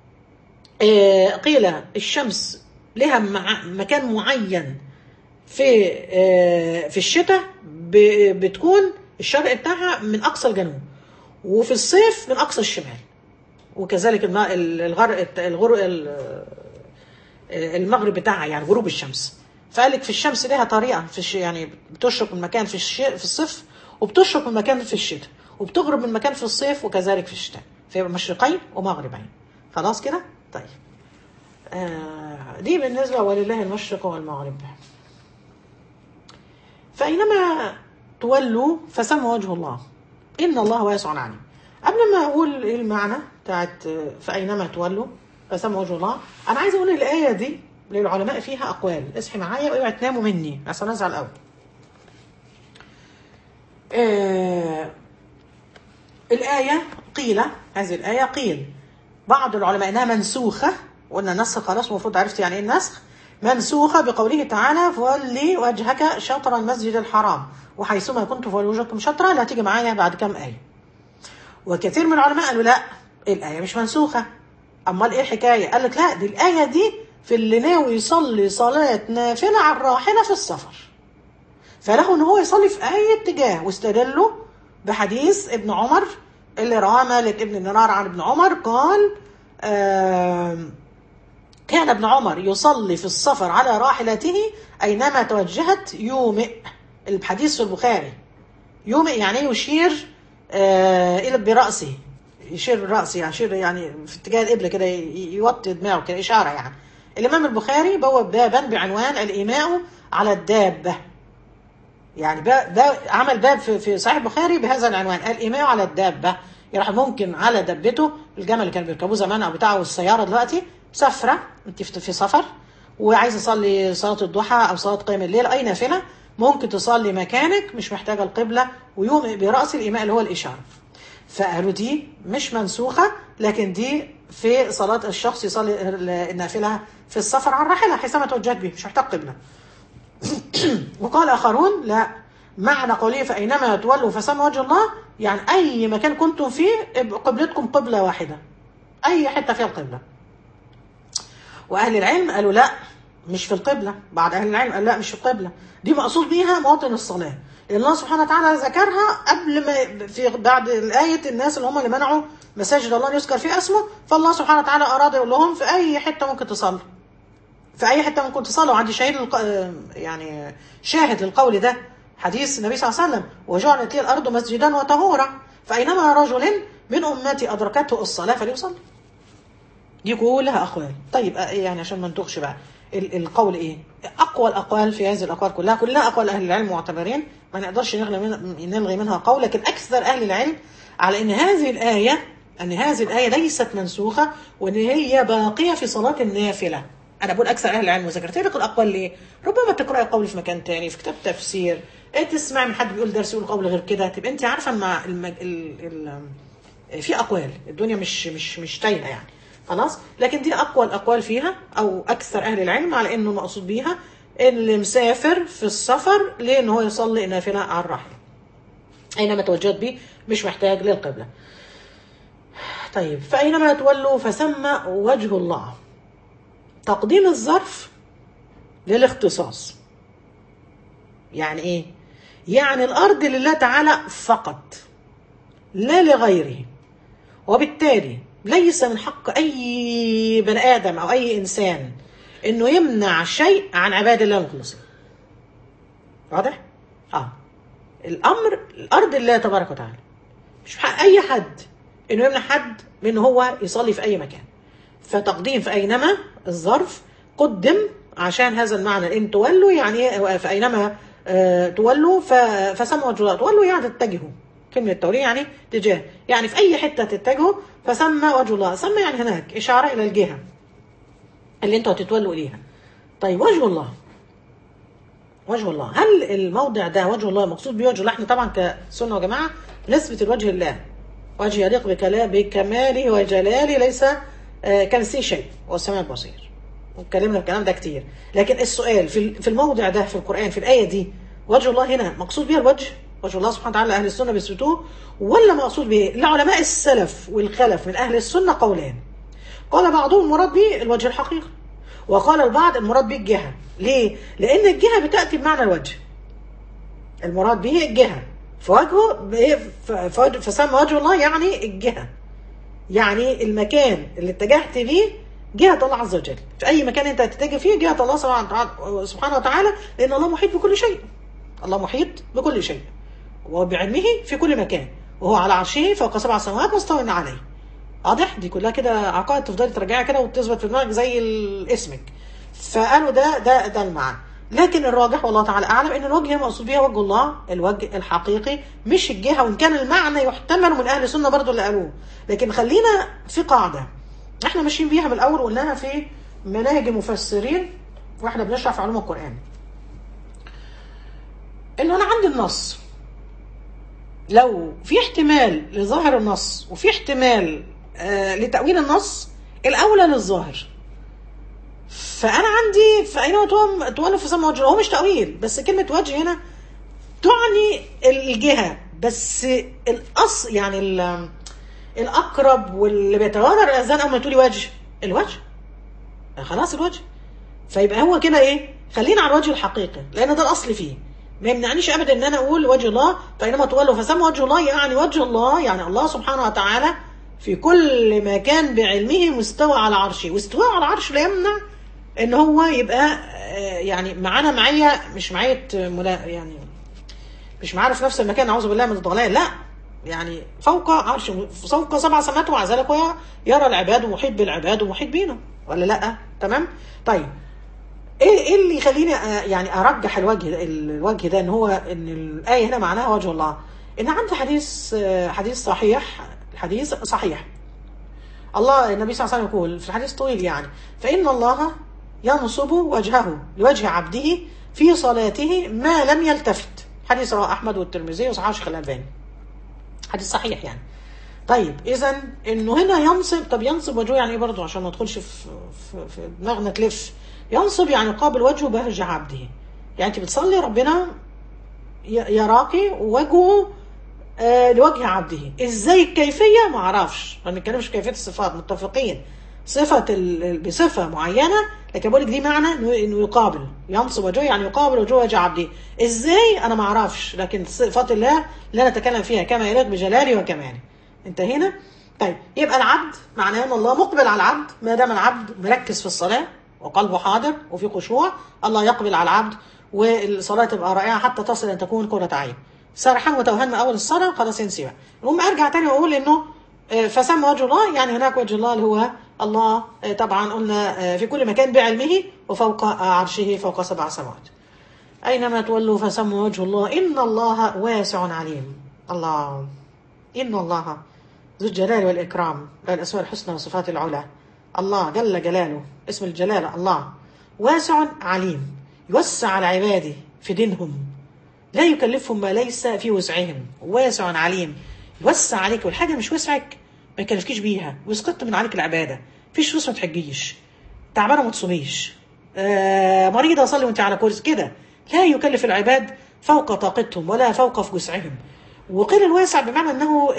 آه، قيل الشمس لها مع- مكان معين في آه، في الشتاء ب- بتكون الشرق بتاعها من اقصى الجنوب وفي الصيف من اقصى الشمال وكذلك الماء الغرق الغر ال- آه، المغرب بتاعها يعني غروب الشمس فقال لك في الشمس لها طريقه في الش... يعني بتشرق من مكان في الش... في الصيف وبتشرق من مكان في الشتاء وبتغرب من مكان في الصيف وكذلك في الشتاء فيبقى مشرقين ومغربين خلاص كده طيب آه دي بالنسبه ولله المشرق والمغرب فاينما تولوا فسموا وجه الله ان الله واسع عليم قبل ما اقول ايه المعنى بتاعت آه، فاينما تولوا فسموا وجه الله انا عايزه اقول الايه دي للعلماء فيها اقوال اصحي معايا واوعي تناموا مني عشان ازعل قوي آه الآية قيل هذه الآية قيل بعض العلماء انها منسوخة وقلنا نسخ خلاص المفروض عرفت يعني ايه النسخ منسوخة بقوله تعالى فولي وجهك شطر المسجد الحرام وحيثما كنتم فولوا وجهكم شطرة لا تيجي معايا بعد كام آية وكثير من العلماء قالوا لا الآية مش منسوخة أمال إيه الحكاية؟ قال لك لا دي الآية دي في اللي ناوي يصلي صلاة نافلة على الراحلة في السفر فله ان هو يصلي في اي اتجاه واستدلوا بحديث ابن عمر اللي رواه مالك ابن دينار عن ابن عمر قال آم، كان ابن عمر يصلي في السفر على راحلته اينما توجهت يومئ الحديث في البخاري يومئ يعني يشير آه الى براسه يشير براسه يعني يشير يعني في اتجاه القبله كده ي- يوطي دماغه كده اشاره يعني الامام البخاري بوب بابا بعنوان الايماء على الدابه يعني باب باب عمل باب في, في صحيح البخاري بهذا العنوان الإيماء على الدابة يعني ممكن على دبته الجمل اللي كانوا بيركبوه زمان أو بتاعه والسيارة دلوقتي مسافرة أنت في في سفر وعايزة تصلي صلاة الضحى أو صلاة قيام الليل أي نافلة ممكن تصلي مكانك مش محتاجة القبلة ويوم برأس الإيماء اللي هو الإشارة فقالوا دي مش منسوخة لكن دي في صلاة الشخص يصلي النافلة في السفر على الراحلة حيثما توجهت به مش محتاج قبلة وقال آخرون لا معنى قوله فأينما تولوا فسمى وجه الله يعني أي مكان كنتم فيه اب- قبلتكم قبلة واحدة أي حتة فيها القبلة وأهل العلم قالوا لا مش في القبلة بعد أهل العلم قال لا مش في القبلة دي مقصود بيها مواطن الصلاة لأن الله سبحانه وتعالى ذكرها قبل ما في بعد الآية الناس اللي هم اللي منعوا مساجد الله يذكر فيه اسمه فالله سبحانه وتعالى أراد يقول لهم في أي حتة ممكن تصلي في اي حته ممكن تصلوا عندي شهيد الق... يعني شاهد للقول ده حديث النبي صلى الله عليه وسلم وجعلت لي الارض مسجدا وطهورا فاينما رجل من امتي ادركته الصلاه فليصلي دي كلها اقوال طيب آه، يعني عشان ما نتوخش بقى ال- القول ايه اقوى الاقوال في هذه الاقوال كلها كلها اقوال اهل العلم معتبرين ما نقدرش نلغي من نلغي منها قول لكن اكثر اهل العلم على ان هذه الايه ان هذه الايه ليست منسوخه وان هي باقيه في صلاه النافله انا بقول اكثر اهل العلم وذكرت لك الاقوال ليه ربما تقراي قول في مكان تاني في كتاب تفسير إيه تسمع من حد بيقول درس يقول قول غير كده تبقى انت عارفه مع المج... ال... ال... في اقوال الدنيا مش مش مش تايهه يعني خلاص لكن دي اقوى الاقوال فيها او اكثر اهل العلم على انه مقصود بيها اللي مسافر في السفر لان هو يصلي نافله على الراحله اينما توجهت به مش محتاج للقبله طيب فاينما تولوا فثم وجه الله تقديم الظرف للاختصاص يعني ايه يعني الارض لله تعالى فقط لا لغيره وبالتالي ليس من حق اي بني ادم او اي انسان انه يمنع شيء عن عباد الله المخلصين واضح اه الامر الارض لله تبارك وتعالى مش في حق اي حد انه يمنع حد من إن هو يصلي في اي مكان فتقديم في اينما الظرف قدم عشان هذا المعنى ان تولوا يعني إيه؟ فاينما آه، تولوا ف- فسموا وجه الله تولوا يعني تتجهوا كلمة تولي يعني تجاه يعني في أي حتة تتجهوا فسمى وجه الله سمى يعني هناك إشارة إلى الجهة اللي أنتوا هتتولوا إليها طيب وجه الله وجه الله هل الموضع ده وجه الله مقصود بيه وجه الله احنا طبعا كسنة وجماعة نثبت الوجه لله وجه يليق بكلا- بكماله وجلاله ليس آه، كمثله شيء هو السميع البصير واتكلمنا في الكلام ده كتير لكن السؤال في في الموضع ده في القرآن في الآية دي وجه الله هنا مقصود بها الوجه وجه الله سبحانه وتعالى أهل السنة بيثبتوه ولا مقصود به لعلماء السلف والخلف من أهل السنة قولان قال بعضهم المراد به الوجه الحقيقي وقال البعض المراد به الجهة ليه؟ لأن الجهة بتأتي بمعنى الوجه المراد به الجهة فوجهه ب- ف- فوجه- فسمى وجه الله يعني الجهة يعني المكان اللي اتجهت ليه جهه الله عز وجل في اي مكان انت هتتجه فيه جهه الله سبحانه وتعالى لان الله محيط بكل شيء الله محيط بكل شيء وبعلمه في كل مكان وهو على عرشه فوق سبع سماوات مستوى عليه واضح دي كلها كده عقائد تفضلي ترجعها كده وتثبت في دماغك زي اسمك فقالوا ده ده ده المعنى لكن الراجح والله تعالى اعلم ان الوجه المقصود بها وجه الله الوجه الحقيقي مش الجهه وان كان المعنى يحتمل من اهل السنه برضو اللي قالوه لكن خلينا في قاعده احنا ماشيين بيها من الاول قلناها في مناهج المفسرين واحنا بنشرح في علوم القران انه انا عندي النص لو في احتمال لظاهر النص وفي احتمال آه لتأويل النص الأولى للظاهر فأنا عندي فأينما تولوا في سمى وجه هو مش تأويل بس كلمة وجه هنا تعني الجهة بس الأصل يعني الأقرب واللي بيتواتر الأذان أول ما تقولي وجه الوجه خلاص الوجه فيبقى هو كده إيه خلينا على الوجه الحقيقي لأن ده الأصل فيه ما يمنعنيش ابدا ان انا اقول وجه الله فاينما تولوا فسمى وجه الله يعني وجه الله يعني الله سبحانه وتعالى في كل مكان بعلمه مستوى على عرشه واستواء على العرش لا يمنع ان هو يبقى يعني معانا معية مش معية ملا يعني مش معانا في نفس المكان اعوذ بالله من الضلال لا يعني فوق عرش فوق سبع سماوات ومع ذلك هو يرى العباد ومحيط بالعباد ومحيط بينا ولا لا تمام طيب ايه ايه اللي يخليني يعني ارجح الوجه الوجه ده ان هو ان الايه هنا معناها وجه الله ان عندي حديث حديث صحيح الحديث صحيح الله النبي صلى الله عليه وسلم يقول في الحديث طويل يعني فإن الله ينصب وجهه لوجه عبده في صلاته ما لم يلتفت حديث رواه أحمد والترمذي وصححه الشيخ الألباني حديث صحيح يعني طيب إذا إنه هنا ينصب طب ينصب وجهه يعني إيه برضه عشان ما ندخلش في في, في دماغنا تلف ينصب يعني قابل وجهه بوجه عبده يعني أنت بتصلي ربنا يراكي ووجهه آه لوجه عبده ازاي الكيفيه ما اعرفش ما بنتكلمش في كيفيه الصفات متفقين صفه بصفه معينه لكن بقول لك دي معنى انه يقابل ينصب وجهه يعني يقابل وجه وجه عبده ازاي انا ما اعرفش لكن صفات الله لا نتكلم فيها كما يليق بجلاله وكماله انتهينا طيب يبقى العبد معناه ان الله مقبل على العبد ما دام العبد مركز في الصلاه وقلبه حاضر وفي خشوع الله يقبل على العبد والصلاه تبقى رائعه حتى تصل ان تكون قرة عين سرحان وتوهان من اول الصلاه خلاص ينسي بقى المهم ارجع تاني واقول انه فسمى وجه الله يعني هناك وجه الله اللي هو الله طبعا قلنا في كل مكان بعلمه وفوق عرشه فوق سبع سماوات اينما تولوا فسموا وجه الله ان الله واسع عليم الله ان الله ذو الجلال والاكرام له الاسماء الحسنى والصفات العلى الله جل جلاله اسم الجلاله الله واسع عليم يوسع على عباده في دينهم لا يكلفهم ما ليس في وسعهم واسع عليم يوسع عليك والحاجه مش وسعك ما يكلفكيش بيها ويسقط من عليك العباده فيش فلوس ما تحجيش تعبانه ما تصوميش آه مريضه اصلي وانت على كرسي كده لا يكلف العباد فوق طاقتهم ولا فوق في وسعهم وقيل الواسع بمعنى انه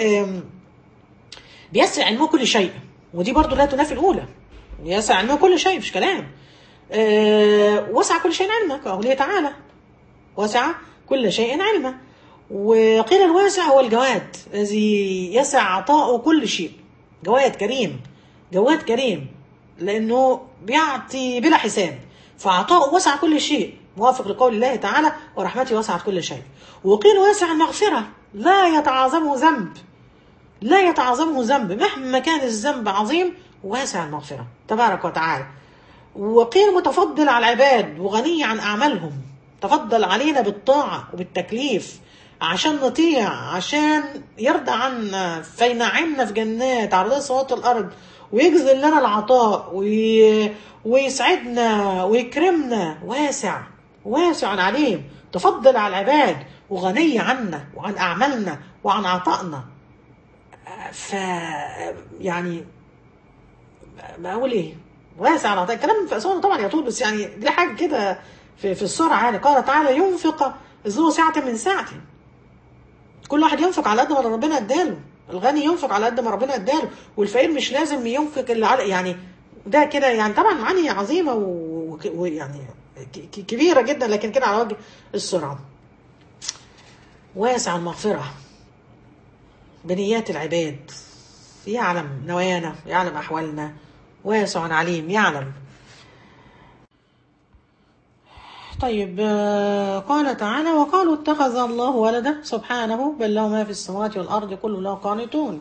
بيسع علمه كل شيء ودي برضو لا تنافي الاولى يسع علمه كل شيء مش كلام آه وسع كل شيء علمك قوله تعالى وسع كل شيء علما وقيل الواسع هو الجواد الذي يسع عطاؤه كل شيء جواد كريم جواد كريم لانه بيعطي بلا حساب فعطاؤه وسع كل شيء موافق لقول الله تعالى ورحمته وسعت كل شيء وقيل واسع المغفره لا يتعاظمه ذنب لا يتعاظمه ذنب مهما كان الذنب عظيم واسع المغفره تبارك وتعالى وقيل متفضل على العباد وغني عن اعمالهم تفضل علينا بالطاعة وبالتكليف عشان نطيع عشان يرضى عنا فينعمنا في جنات عرضها سماوات الأرض ويجزل لنا العطاء وي... ويسعدنا ويكرمنا واسع واسع عليم تفضل على العباد وغني عنا وعن أعمالنا وعن عطائنا ف يعني بقول ايه واسع على عطاء الكلام في أسوان طبعا يطول بس يعني دي حاجة كده في, في السرعة يعني قال تعالى ينفق ذو سعة من سعته كل واحد ينفق على قد ما ربنا اداله الغني ينفق على قد ما ربنا اداله والفقير مش لازم ينفق اللي على يعني ده كده يعني طبعا معاني عظيمة ويعني كبيرة جدا لكن كده على وجه السرعة واسع المغفرة بنيات العباد يعلم نوايانا يعلم أحوالنا واسع عليم يعلم طيب آه، قال تعالى وقالوا اتخذ الله ولدا سبحانه بل له ما في السماوات والأرض كل له قانتون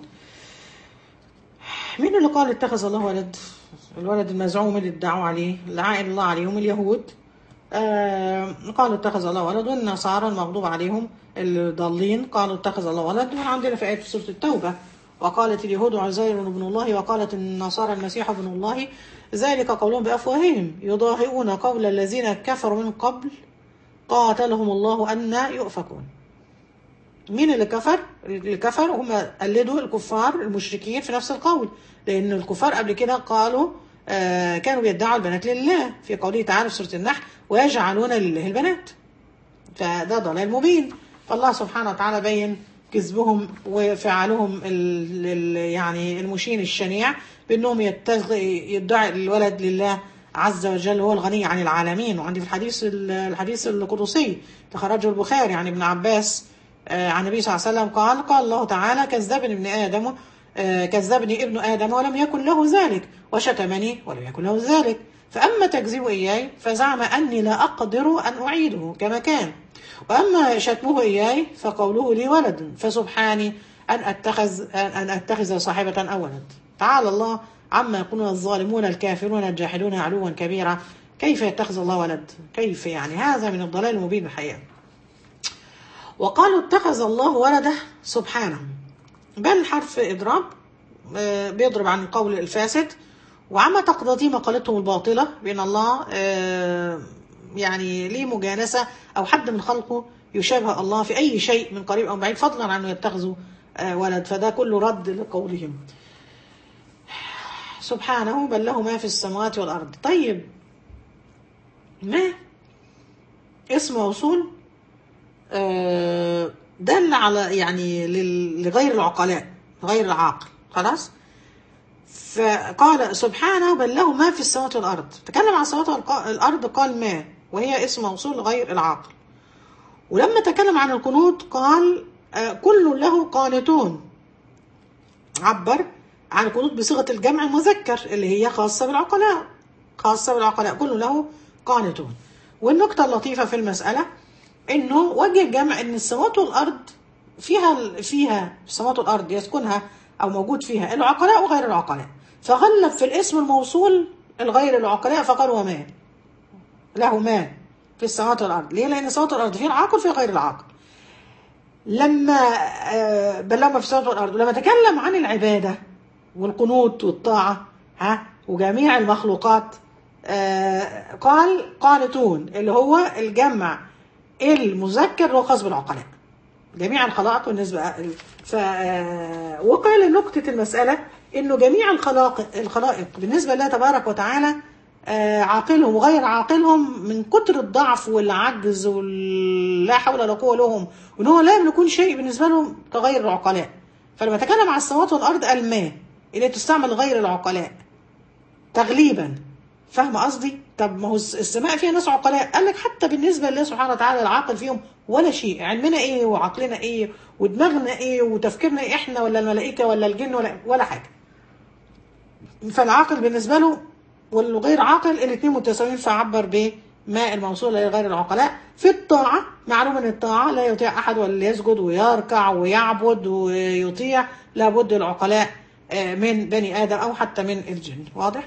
مين اللي قال اتخذ الله ولد الولد المزعوم اللي ادعوا عليه لعائن الله عليهم اليهود آه قالوا اتخذ الله ولد والنصارى المغضوب عليهم الضالين قالوا اتخذ الله ولد وعندنا في آية في سورة التوبة وقالت اليهود عزير ابن الله وقالت النصارى المسيح ابن الله ذلك قولهم بأفواههم يضاهئون قول الذين كفروا من قبل قاتلهم الله أن يؤفكون مين اللي كفر؟ اللي كفر هم قلدوا الكفار المشركين في نفس القول لأن الكفار قبل كده قالوا آه كانوا بيدعوا البنات لله في قوله تعالى في سورة النحل ويجعلون لله البنات فده ضلال مبين فالله سبحانه وتعالى بين كذبهم وفعلهم ال ال يعني المشين الشنيع بانهم يتخذ يدعي الولد لله عز وجل هو الغني عن العالمين وعندي في الحديث الحديث القدسي تخرجه البخاري عن ابن عباس آه، عن النبي صلى الله عليه وسلم قال قال الله تعالى كذبني ابن ادم آه، كذبني ابن ادم ولم يكن له ذلك وشتمني ولم يكن له ذلك فاما تكذيب اياي فزعم اني لا اقدر ان اعيده كما كان واما شتمه اياي فقوله لي ولد فسبحاني ان اتخذ ان اتخذ صاحبه او ولد تعالى الله عما يقولون الظالمون الكافرون الجاحدون علوا كبيرا كيف يتخذ الله ولد كيف يعني هذا من الضلال المبين الحقيقه وقالوا اتخذ الله ولده سبحانه بل حرف إضراب آه، بيضرب عن القول الفاسد وعما تقتضي مقالتهم الباطلة بأن الله آه، يعني ليه مجانسة أو حد من خلقه يشابه الله في أي شيء من قريب أو بعيد فضلا عن أنه يتخذوا آه، ولد فده كله رد لقولهم سبحانه بل له ما في السماوات والأرض طيب ما اسم موصول آه، دل على يعني لل- لغير العقلاء غير العاقل خلاص فقال سبحانه بل له ما في السماوات والارض تكلم عن السماوات والارض قال ما وهي اسم موصول لغير العاقل ولما تكلم عن القنوت قال آه، كل له قانتون عبر عن القنوت بصيغه الجمع المذكر اللي هي خاصه بالعقلاء خاصه بالعقلاء كل له قانتون والنقطه اللطيفه في المساله انه وجه الجمع ان السماوات والارض فيها فيها السماوات والارض يسكنها او موجود فيها العقلاء وغير العقلاء فغلب في الاسم الموصول الغير العقلاء فقال وما له ما في السماوات والارض ليه لان السماوات والارض فيها العاقل فيها غير العاقل لما آه، بل لما في السماوات والارض ولما تكلم عن العباده والقنوت والطاعه ها وجميع المخلوقات آه، قال قانتون اللي هو الجمع المذكر اللي هو خاص بالعقلاء جميع الخلائق بالنسبة ف وقال نقطة المسألة إنه جميع الخلائق الخلائق بالنسبة لله تبارك وتعالى آه، عاقلهم وغير عاقلهم من كتر الضعف والعجز ولا حول ولا قوة لهم وإن هو لا يملكون شيء بالنسبة لهم كغير العقلاء فلما تكلم عن السماوات والأرض قال ما اللي تستعمل غير العقلاء تغليبا فاهم قصدي؟ طب ما هو السماء فيها ناس عقلاء قال لك حتى بالنسبه لله سبحانه وتعالى العاقل فيهم ولا شيء علمنا ايه وعقلنا ايه ودماغنا ايه وتفكيرنا إيه احنا ولا الملائكه ولا الجن ولا ولا حاجه فالعاقل بالنسبه له والغير عاقل الاثنين متساويين فعبر بما الموصول لغير العقلاء في الطاعه معلوم ان الطاعه لا يطيع احد ولا يسجد ويركع ويعبد ويطيع لابد العقلاء آه، من بني ادم او حتى من الجن واضح؟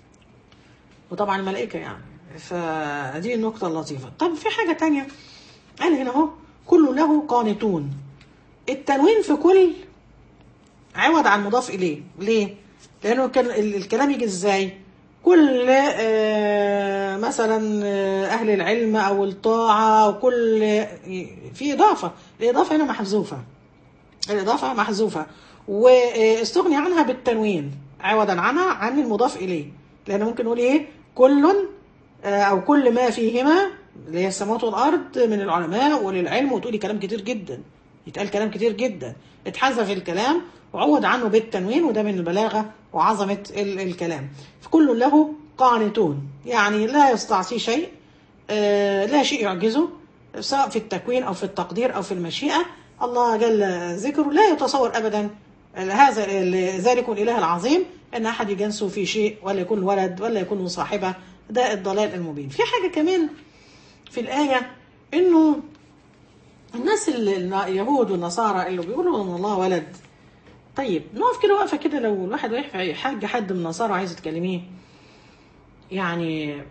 وطبعا الملائكة يعني فدي النقطة اللطيفة طب في حاجة تانية قال هنا اهو كل له قانتون التنوين في كل عوض عن مضاف إليه ليه؟ لأنه كان ال- الكلام يجي ازاي؟ كل آه، مثلا آه، أهل العلم أو الطاعة وكل في إضافة الإضافة هنا محذوفة الإضافة محذوفة واستغني عنها بالتنوين عوضا عنها عن المضاف إليه لأن ممكن نقول إيه كل آه، أو كل ما فيهما اللي هي السماوات والأرض من العلماء وللعلم وتقولي كلام كتير جدا يتقال كلام كتير جدا اتحذف الكلام وعوض عنه بالتنوين وده من البلاغة وعظمة ال- الكلام فكل له قانتون يعني لا يستعصي شيء آه، لا شيء يعجزه سواء في التكوين أو في التقدير أو في المشيئة الله جل ذكره لا يتصور أبدا هذا ذلك الإله العظيم ان احد يجنسه في شيء ولا يكون ولد ولا يكون صاحبه ده الضلال المبين في حاجه كمان في الايه انه الناس اللي اليهود والنصارى اللي بيقولوا ان الله ولد طيب نقف كده وقفه كده لو الواحد رايح في حاجه حد من النصارى عايز تكلميه يعني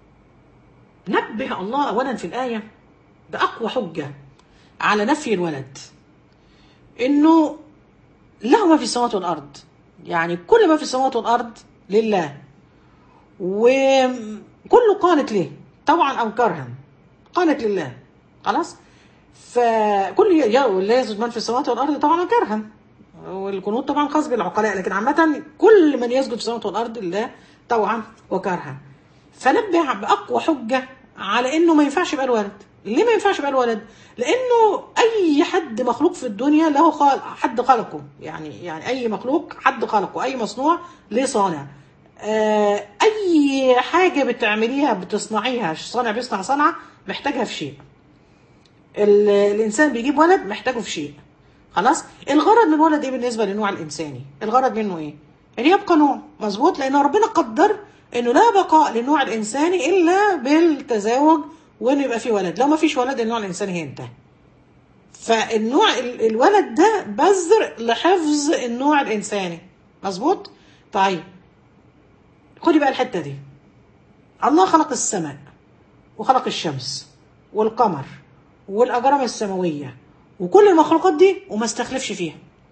نبه الله اولا في الايه باقوى حجه على نفي الولد انه له ما في السماوات والارض يعني كل ما في السماوات والارض لله وكله قانت له طوعا او كرها قانت لله خلاص فكل لا يسجد من في السماوات والارض طبعا كرها والقنوت طبعا خاص بالعقلاء لكن عامة كل من يسجد في السماوات والارض لله طوعا وكرها فنبه باقوى حجه على انه ما ينفعش يبقى الولد ليه ما ينفعش يبقى الولد لانه اي حد مخلوق في الدنيا له خالق حد خلقه يعني يعني اي مخلوق حد خلقه اي مصنوع ليه صانع آه اي حاجه بتعمليها بتصنعيها صانع بيصنع صنعه محتاجها في شيء الانسان بيجيب ولد محتاجه في شيء خلاص الغرض من الولد ايه بالنسبه للنوع الانساني الغرض منه ايه ان يبقى نوع مظبوط لان ربنا قدر انه لا بقاء للنوع الانساني الا بالتزاوج وانه يبقى في ولد لو ما فيش ولد النوع الانساني هينتهي فالنوع الولد ده بذر لحفظ النوع الانساني مظبوط طيب خدي بقى الحته دي الله خلق السماء وخلق الشمس والقمر والاجرام السماويه وكل المخلوقات دي وما استخلفش فيها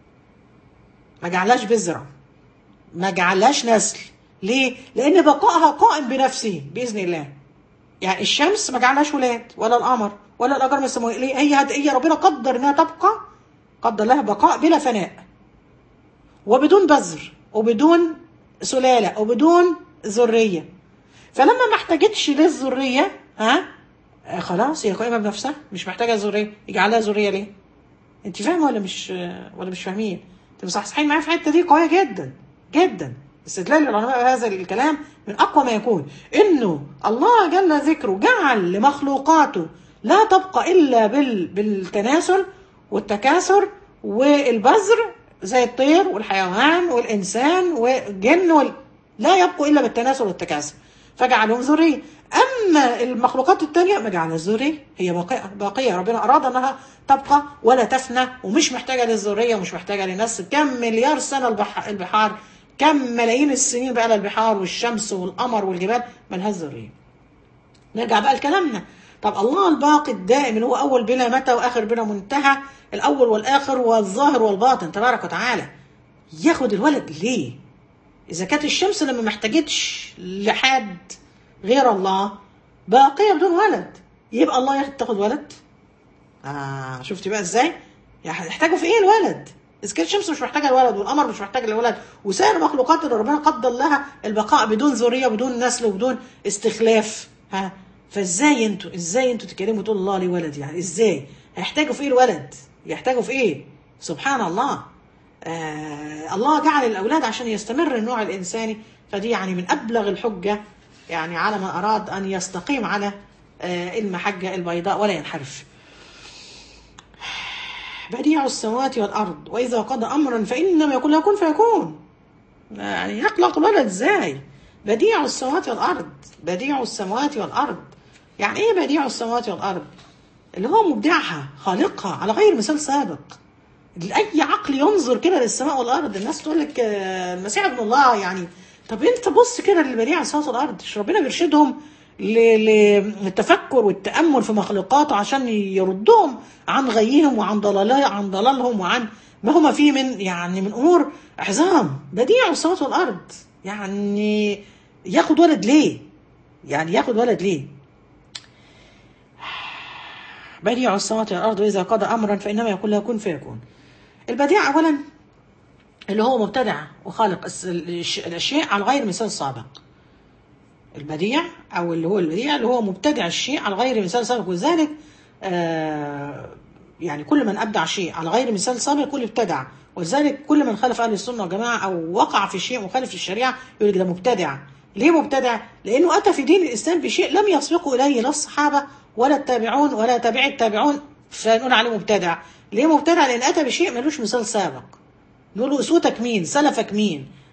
ما جعلهاش بذره ما جعلهاش نسل ليه لان بقائها قائم بنفسه باذن الله يعني الشمس ما جعلهاش ولاد ولا القمر ولا الاجرام السماويه ليه هي هي ربنا قدر انها تبقى قدر لها بقاء بلا فناء وبدون بذر وبدون سلاله وبدون ذريه فلما ما احتاجتش للذريه ها آه خلاص هي قائمه بنفسها مش محتاجه ذريه يجعلها ذريه ليه؟ انت فاهمه ولا مش ولا مش فاهمين؟ انت مصحصحين معايا في الحته دي قويه جدا جدا استدلال العلماء بهذا الكلام من اقوى ما يكون انه الله جل ذكره جعل لمخلوقاته لا تبقى الا بال بالتناسل والتكاثر والبذر زي الطير والحيوان والانسان والجن وال... لا يبقوا الا بالتناسل والتكاثر فجعلهم ذريه اما المخلوقات التانية ما جعلها ذريه هي باقيه باقيه ربنا اراد انها تبقى ولا تفنى ومش محتاجه للذريه ومش محتاجه لنسل كم مليار سنه البح... البحار كم ملايين السنين بقى البحار والشمس والقمر والجبال ملهاش ذريه نرجع بقى لكلامنا طب الله الباقي الدائم اللي هو اول بلا متى واخر بلا منتهى الاول والاخر والظاهر والباطن تبارك وتعالى ياخد الولد ليه اذا كانت الشمس لما ما احتاجتش لحد غير الله باقيه بدون ولد يبقى الله تاخد ولد آه شفتي بقى ازاي يحتاجوا في ايه الولد اذا كانت الشمس مش محتاجه الولد والقمر مش محتاج الولد وسائر المخلوقات اللي ربنا قدر لها البقاء بدون ذريه بدون نسل وبدون استخلاف ها فازاي انتوا ازاي انتوا تتكلموا تقول الله لي ولد يعني ازاي هيحتاجوا في ايه الولد يحتاجوا في ايه سبحان الله آه الله جعل الاولاد عشان يستمر النوع الانساني فدي يعني من ابلغ الحجه يعني على من اراد ان يستقيم على آه المحجه البيضاء ولا ينحرف بديع السماوات والارض واذا قضى امرا فانما يقول له كن فيكون يعني يخلق الولد ازاي بديع السماوات والارض بديع السماوات والارض يعني ايه بديع السماوات والارض اللي هو مبدعها خالقها على غير مثال سابق اي عقل ينظر كده للسماء والارض الناس تقول لك المسيح ابن الله يعني طب انت بص كده لبديع السماوات والارض مش ربنا بيرشدهم للتفكر والتامل في مخلوقاته عشان يردهم عن غيهم وعن ضلالهم عن ضلالهم وعن ما هما فيه من يعني من امور عظام بديع السماوات والارض يعني ياخد ولد ليه؟ يعني ياخد ولد ليه؟ بديع السماوات والارض واذا قضى امرا فانما يقول له كن فيكون. البديع اولا اللي هو مبتدع وخالق الاشياء على غير مثال سابق. البديع او اللي هو البديع اللي هو مبتدع الشيء على غير مثال سابق ولذلك آه يعني كل من ابدع شيء على غير مثال سابق كل ابتدع ولذلك كل من خالف اهل السنه والجماعه او وقع في شيء مخالف للشريعه يقول لك ده مبتدع ليه مبتدع؟ لانه اتى في دين الاسلام بشيء لم يسبقه اليه لا الصحابه ولا التابعون ولا تابعي التابعون فنقول عليه مبتدع ليه مبتدع؟ لان اتى بشيء ملوش مثال سابق نقول له اسوتك مين؟ سلفك مين؟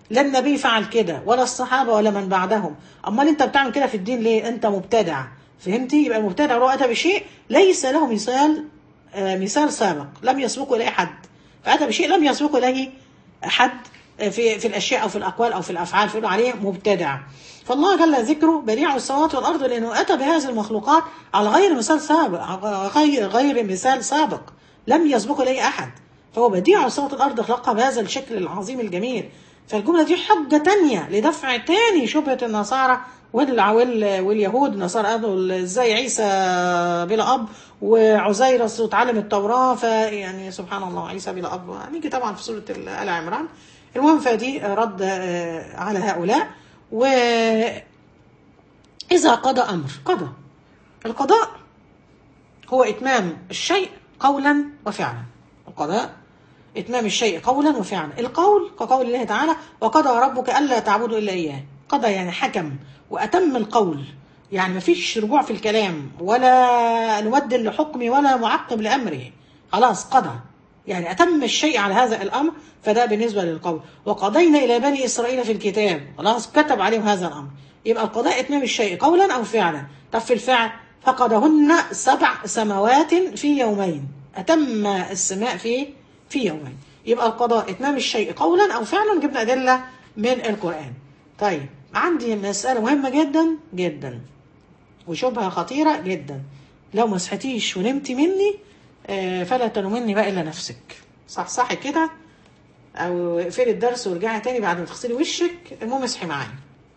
لا النبي فعل كده ولا الصحابة ولا من بعدهم أمال أنت بتعمل كده في الدين ليه أنت مبتدع فهمتي يبقى المبتدع هو أتى بشيء ليس له مثال آه مثال سابق لم يسبقه إليه حد فأتى بشيء لم يسبقه إليه حد في في الاشياء او في الاقوال او في الافعال فيقولوا عليه مبتدع فالله جل ذكره بديع السماوات والارض لانه اتى بهذه المخلوقات على غير مثال سابق غير غير مثال سابق لم يسبق اليه احد فهو بديع السماوات والارض خلقها بهذا الشكل العظيم الجميل فالجمله دي حجه تانية لدفع تاني شبهه النصارى واليهود النصارى قالوا ازاي عيسى بلا اب وعزير اتعلم التوراه فيعني سبحان الله عيسى بلا اب هنيجي طبعا في سوره ال عمران المهم فدي رد على هؤلاء وإذا قضى أمر قضى القضاء هو إتمام الشيء قولا وفعلا القضاء إتمام الشيء قولا وفعلا القول كقول الله تعالى وقضى ربك ألا تعبدوا إلا إياه قضى يعني حكم وأتم القول يعني مفيش رجوع في الكلام ولا نبدل لحكمه ولا معقب لأمره خلاص قضى يعني أتم الشيء على هذا الأمر فده بالنسبة للقول وقضينا إلى بني إسرائيل في الكتاب خلاص كتب عليهم هذا الأمر يبقى القضاء إتمام الشيء قولا أو فعلا طب في الفعل فقضهن سبع سماوات في يومين أتم السماء في في يومين يبقى القضاء إتمام الشيء قولا أو فعلا جبنا أدلة من القرآن طيب عندي مسألة مهمة جدا جدا وشبهة خطيرة جدا لو ما صحتيش ونمتي مني فلا تلومني بقى الا نفسك صح صح كده او اقفلي الدرس وارجعي تاني بعد ما تغسلي وشك المهم اصحي معايا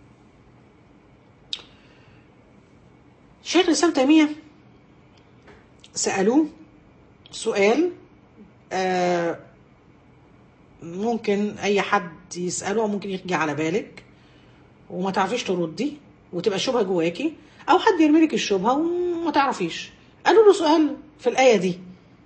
شيخ الاسلام تيميه سالوه سؤال آه ممكن اي حد يساله او ممكن يجي على بالك وما تعرفيش تردي وتبقى شبهه جواكي او حد يرمي لك الشبهه وما تعرفيش قالوا له سؤال في الايه دي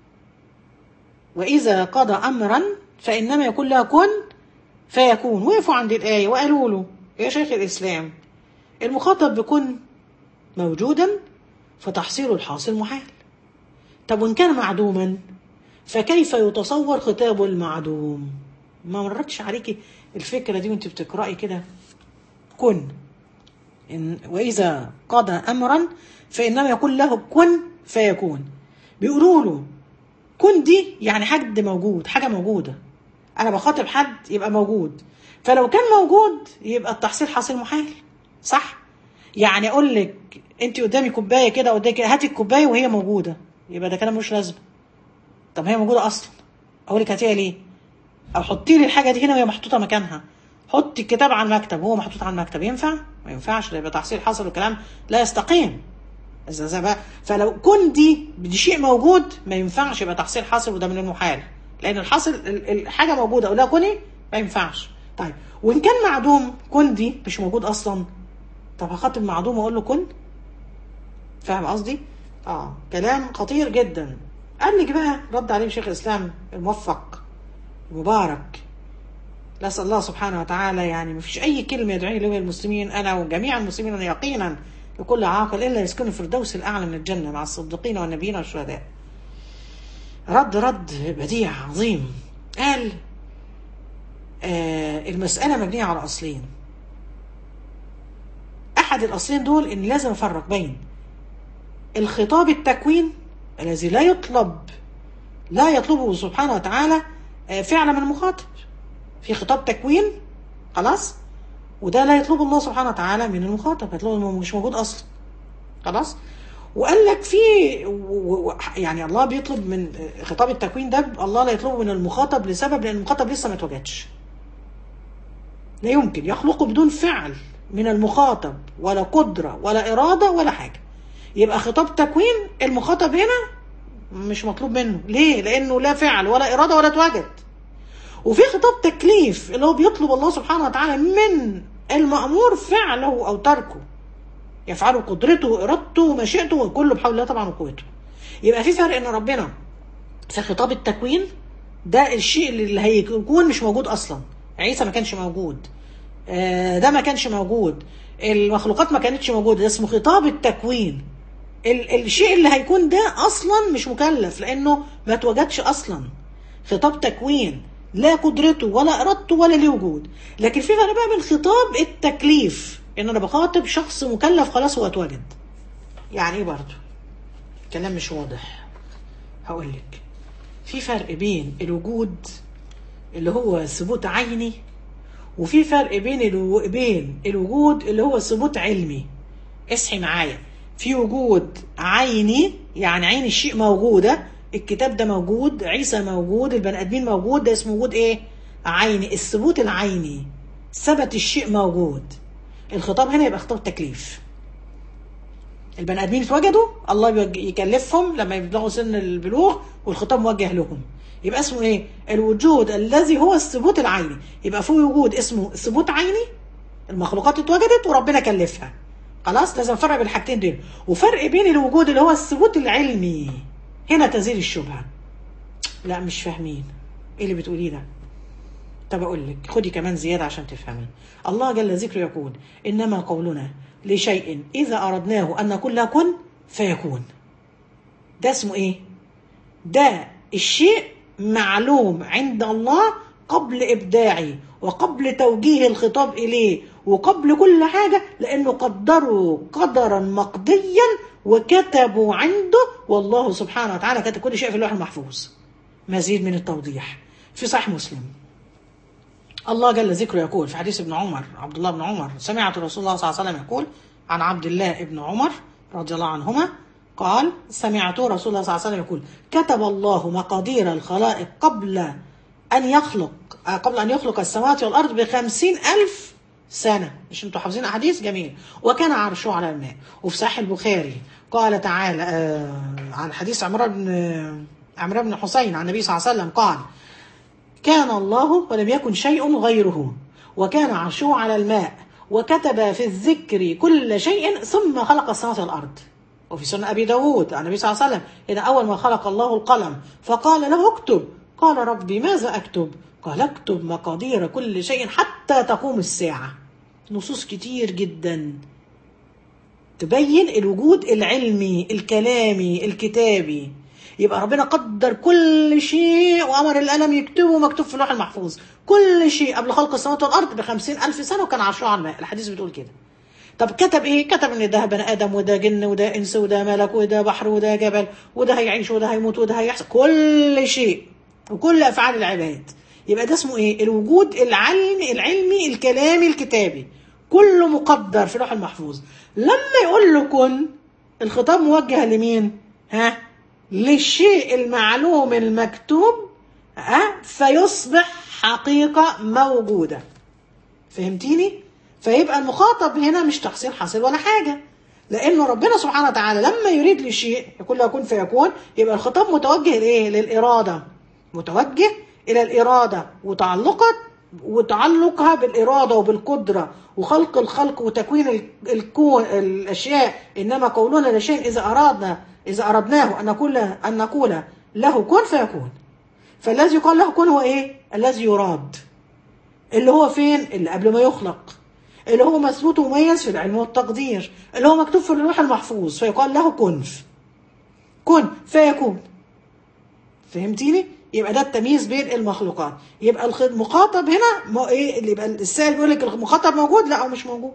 وإذا قضى أمرا فإنما يكون له كن فيكون وقفوا عند الآية وقالوا له يا شيخ الإسلام المخاطب بكن موجودا فتحصيل الحاصل محال طب وإن كان معدوما فكيف يتصور خطاب المعدوم ما مرتش عليكي الفكرة دي وانت بتقرأي كده كن إن وإذا قضى أمرا فإنما يكون له كن فيكون بيقولوا له كن دي يعني حد موجود حاجة موجودة أنا بخاطب حد يبقى موجود فلو كان موجود يبقى التحصيل حاصل محال صح يعني أقول لك أنت قدامي كوباية كده قدامك هاتي الكوباية وهي موجودة يبقى ده كلام ملوش لازمة طب هي موجودة أصلا أقول لك هاتيها ليه أو حطي لي الحاجة دي هنا وهي محطوطة مكانها حطي الكتاب على المكتب وهو محطوط على المكتب ينفع؟ ما ينفعش ده يبقى تحصيل حصل والكلام لا يستقيم فلو كن دي دي شيء موجود ما ينفعش يبقى تحصيل حاصل وده من المحال لان الحاصل الحاجه موجوده اقول لها كوني ما ينفعش طيب وان كان معدوم كن دي مش موجود اصلا طب هخاطب معدوم واقول له كن فاهم قصدي اه كلام خطير جدا قال لك بقى رد عليه شيخ الاسلام الموفق المبارك نسال الله سبحانه وتعالى يعني ما فيش اي كلمه يدعوني له المسلمين انا وجميع المسلمين يقينا لكل عاقل إلا يسكن الفردوس الأعلى من الجنة مع الصديقين والنبيين والشهداء رد رد بديع عظيم قال آه المسألة مبنية على أصلين أحد الأصلين دول إن لازم أفرق بين الخطاب التكوين الذي لا يطلب لا يطلبه سبحانه وتعالى آه فعلا من المخاطب في خطاب تكوين خلاص وده لا يطلبه الله سبحانه وتعالى من المخاطب يطلبه مش موجود اصلا خلاص وقال لك في يعني الله بيطلب من خطاب التكوين ده الله لا يطلبه من المخاطب لسبب لان المخاطب لسه ما اتوجدش لا يمكن يخلقه بدون فعل من المخاطب ولا قدرة ولا إرادة ولا حاجة يبقى خطاب تكوين المخاطب هنا مش مطلوب منه ليه لأنه لا فعل ولا إرادة ولا اتوجد وفي خطاب تكليف اللي هو بيطلب الله سبحانه وتعالى من المأمور فعله أو تركه يفعله قدرته وإرادته ومشيئته وكله بحول الله طبعا وقوته يبقى في فرق إن ربنا في خطاب التكوين ده الشيء اللي هيكون مش موجود أصلا عيسى ما كانش موجود ده ما كانش موجود المخلوقات ما كانتش موجودة ده اسمه خطاب التكوين الشيء اللي هيكون ده أصلا مش مكلف لأنه ما اتوجدش أصلا خطاب تكوين لا قدرته ولا ارادته ولا ليه وجود لكن في فرق بقى بين خطاب التكليف ان انا بخاطب شخص مكلف خلاص هو اتوجد يعني ايه برضه كلام مش واضح هقول لك في فرق بين الوجود اللي هو ثبوت عيني وفي فرق بين الو... بين الوجود اللي هو ثبوت علمي اصحي معايا في وجود عيني يعني عين الشيء موجودة الكتاب ده موجود عيسى موجود البني ادمين موجود ده اسمه وجود ايه عيني الثبوت العيني ثبت الشيء موجود الخطاب هنا يبقى خطاب تكليف البني ادمين اتوجدوا الله بيوج- يكلفهم لما يبلغوا سن البلوغ والخطاب موجه لهم يبقى اسمه ايه الوجود الذي هو الثبوت العيني يبقى في وجود اسمه ثبوت عيني المخلوقات اتوجدت وربنا كلفها خلاص لازم نفرق بين الحاجتين دول وفرق بين الوجود اللي هو الثبوت العلمي هنا تزيل الشبهه لا مش فاهمين ايه اللي بتقوليه ده طب اقول لك خدي كمان زياده عشان تفهمي الله جل ذكره يقول انما قولنا لشيء اذا اردناه ان نقول له كن فيكون ده اسمه ايه ده الشيء معلوم عند الله قبل ابداعه وقبل توجيه الخطاب اليه وقبل كل حاجه لانه قدروا قدرا مقضيا وكتبوا عنده والله سبحانه وتعالى كتب كل شيء في اللوح المحفوظ مزيد من التوضيح في صحيح مسلم الله جل ذكره يقول في حديث ابن عمر عبد الله بن عمر سمعت رسول الله صلى الله عليه وسلم يقول عن عبد الله بن عمر رضي الله عنهما قال سمعت رسول الله صلى الله عليه وسلم يقول كتب الله مقادير الخلائق قبل أن يخلق آه، قبل أن يخلق السماوات والأرض بخمسين ألف سنة مش انتوا حافظين أحاديث جميل وكان عرشه على الماء وفي صحيح البخاري قال تعالى آه عن حديث عمران بن عمران بن حسين عن النبي صلى الله عليه وسلم قال كان الله ولم يكن شيء غيره وكان عرشه على الماء وكتب في الذكر كل شيء ثم خلق السماوات والأرض وفي سنة أبي داود عن النبي صلى الله عليه وسلم إن أول ما خلق الله القلم فقال له اكتب قال ربي ماذا أكتب قال اكتب مقادير كل شيء حتى تقوم الساعة نصوص كتير جدا تبين الوجود العلمي الكلامي الكتابي يبقى ربنا قدر كل شيء وأمر القلم يكتبه مكتوب في اللوح المحفوظ كل شيء قبل خلق السماوات والأرض بخمسين ألف سنة وكان عرشه على الماء الحديث بتقول كده طب كتب ايه كتب ان ده بني ادم وده جن وده انس وده ملك وده بحر وده جبل وده هيعيش وده هيموت وده هيحصل كل شيء وكل افعال العباد يبقى ده اسمه ايه الوجود العلمي العلمي الكلامي الكتابي كله مقدر في اللوح المحفوظ لما يقول له كن الخطاب موجه لمين ها للشيء المعلوم المكتوب ها فيصبح حقيقة موجودة فهمتيني فيبقى المخاطب هنا مش تحصيل حاصل ولا حاجة لأنه ربنا سبحانه وتعالى لما يريد لشيء يقول له يكون فيكون يبقى الخطاب متوجه لإيه؟ للإرادة متوجه إلى الإرادة وتعلقت وتعلقها بالإرادة وبالقدرة وخلق الخلق وتكوين ال- الكون الأشياء إنما قولنا لشيء إذا أرادنا إذا أردناه أن نقول أن نقول له كن فيكون فالذي يقال له كن هو إيه؟ الذي يراد اللي هو فين اللي قبل ما يخلق اللي هو مثبوت ومميز في العلم والتقدير اللي هو مكتوب في اللوح المحفوظ فيقال له كن كن فيكون فهمتيني يبقى ده التمييز بين المخلوقات يبقى الخ- المخاطب هنا ما ايه اللي يبقى السائل بيقول لك المخاطب موجود لا هو مش موجود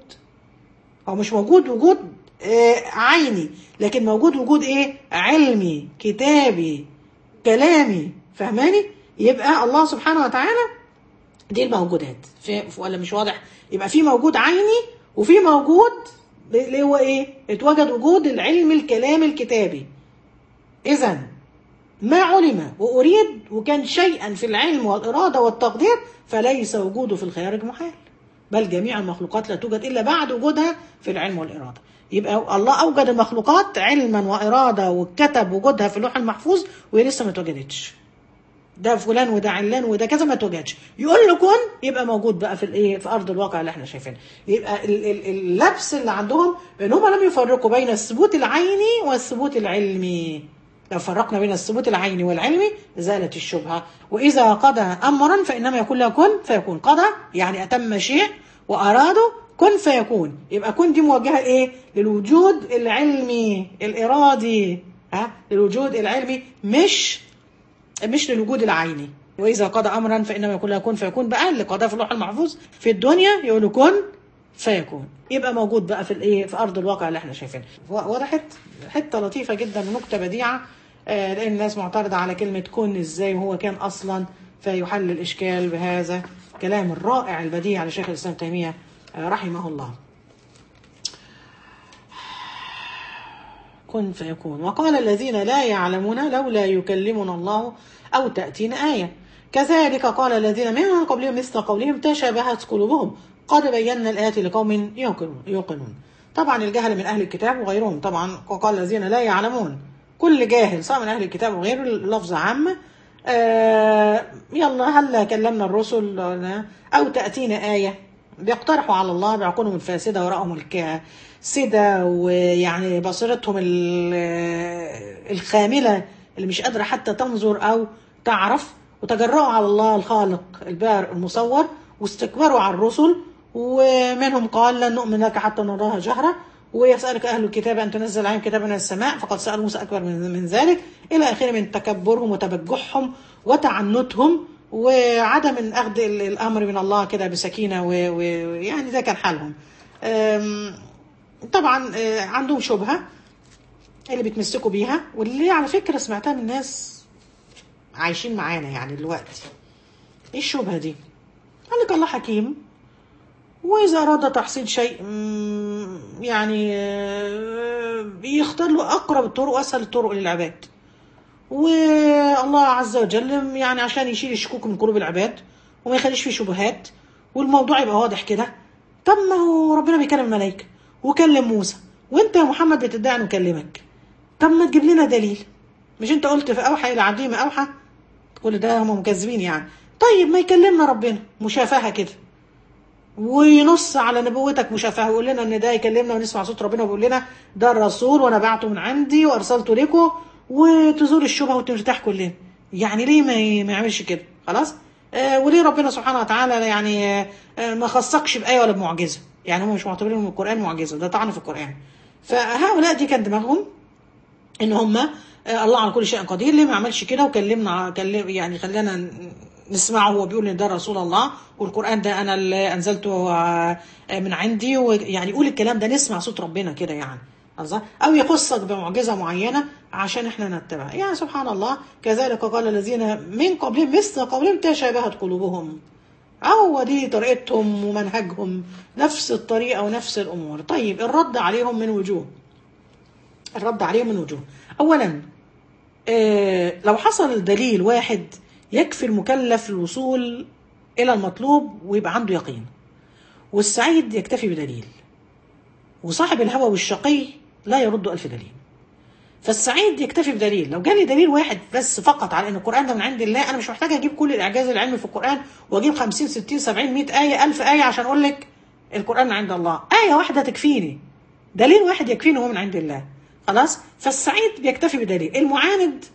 هو مش موجود وجود آه عيني لكن موجود وجود ايه علمي كتابي كلامي فهماني يبقى الله سبحانه وتعالى دي الموجودات في ولا مش واضح يبقى في موجود عيني وفي موجود اللي هو ايه اتوجد وجود العلم الكلامي الكتابي اذا ما علم واريد وكان شيئا في العلم والاراده والتقدير فليس وجوده في الخارج محال بل جميع المخلوقات لا توجد الا بعد وجودها في العلم والاراده يبقى الله اوجد المخلوقات علما واراده وكتب وجودها في اللوح المحفوظ وهي لسه ما اتوجدتش ده فلان وده علان وده كذا ما اتوجدش يقول له كن يبقى موجود بقى في الايه في ارض الواقع اللي احنا شايفينه يبقى ال- ال- اللبس اللي عندهم ان هم لم يفرقوا بين الثبوت العيني والثبوت العلمي لو فرقنا بين الثبوت العيني والعلمي زالت الشبهه واذا قضى امرا فانما يكون له كن فيكون قضى يعني اتم شيء واراده كن فيكون يبقى كن دي موجهه ايه للوجود العلمي الارادي ها للوجود العلمي مش مش للوجود العيني واذا قضى امرا فانما يقول له كن فيكون بقى اللي قضاه في اللوح المحفوظ في الدنيا يقول له كن فيكون يبقى موجود بقى في الايه في ارض الواقع اللي احنا شايفينها وضحت حته لطيفه جدا ونكته بديعه آه، لان الناس معترضه على كلمه كن ازاي وهو كان اصلا فيحل الاشكال بهذا الكلام الرائع البديع لشيخ الاسلام تيميه آه، رحمه الله كن فيكون وقال الذين لا يعلمون لولا يكلمنا الله أو تأتينا آية كذلك قال الذين من قبلهم مثل قولهم تشابهت قلوبهم قد بينا الآيات لقوم يوقنون يوقنون طبعا الجهل من أهل الكتاب وغيرهم طبعا وقال الذين لا يعلمون كل جاهل سواء من أهل الكتاب وغيره لفظ عامة آه يلا هلا كلمنا الرسل أو تأتينا آية بيقترحوا على الله بعقولهم الفاسدة ورائهم الكاسدة ويعني بصيرتهم ال- الخاملة اللي مش قادرة حتى تنظر أو تعرف وتجرأوا على الله الخالق البارئ المصور واستكبروا على الرسل ومنهم قال لن نؤمن لك حتى نراها جهرة ويسألك أهل الكتاب أن تنزل عليهم كتابا من السماء فقد سأل موسى أكبر من, من ذلك إلى آخره من تكبرهم وتبجحهم وتعنتهم وعدم أخذ ال- الأمر من الله كده بسكينة و- ويعني ده كان حالهم أم، طبعا آه، عندهم شبهة اللي بيتمسكوا بيها واللي على فكرة سمعتها من ناس عايشين معانا يعني دلوقتي ايه الشبهة دي قال لك الله حكيم وإذا أراد تحصيل شيء مم، يعني آه، يختار له أقرب الطرق وأسهل الطرق للعباد والله عز وجل يعني عشان يشيل الشكوك من قلوب العباد وما يخليش فيه شبهات والموضوع يبقى واضح كده طب ما هو ربنا بيكلم الملائكة وكلم موسى وانت يا محمد بتدعي انه كلمك طب ما تجيب لنا دليل مش انت قلت في اوحى الى عبدي ما اوحى كل ده هم مكذبين يعني طيب ما يكلمنا ربنا مشافهه كده وينص على نبوتك مشافهه ويقول لنا ان ده يكلمنا ونسمع صوت ربنا ويقول لنا ده الرسول وانا بعته من عندي وارسلته لكم وتزول الشبهه وترتاح كلنا يعني ليه ما ي- ما يعملش كده خلاص آه وليه ربنا سبحانه وتعالى يعني آه آه، ما خصكش بايه ولا بمعجزه يعني هم مش معتبرين ان القران معجزه ده طعن في القران فهؤلاء دي كان دماغهم ان هم آه، الله على كل شيء قدير ليه ما عملش كده وكلمنا كلم يعني خلانا ن- نسمعه هو بيقول ان ده رسول الله والقران ده انا اللي انزلته آه، من عندي ويعني يقول الكلام ده نسمع صوت ربنا كده يعني قصدي؟ او يخصك بمعجزه معينه عشان احنا نتبع يعني سبحان الله كذلك قال الذين من قبلهم مثل قولهم تشابهت قلوبهم هو دي طريقتهم ومنهجهم نفس الطريقه ونفس الامور طيب الرد عليهم من وجوه الرد عليهم من وجوه اولا آه، لو حصل دليل واحد يكفي المكلف الوصول الى المطلوب ويبقى عنده يقين والسعيد يكتفي بدليل وصاحب الهوى والشقي لا يرد ألف دليل فالسعيد يكتفي بدليل لو جالي دليل واحد بس فقط على ان القران ده من عند الله انا مش محتاج اجيب كل الاعجاز العلمي في القران واجيب 50 60 70 100 ايه 1000 ايه عشان اقول لك القران من عند الله ايه واحده تكفيني دليل واحد يكفيني هو من عند الله خلاص فالسعيد بيكتفي بدليل المعاند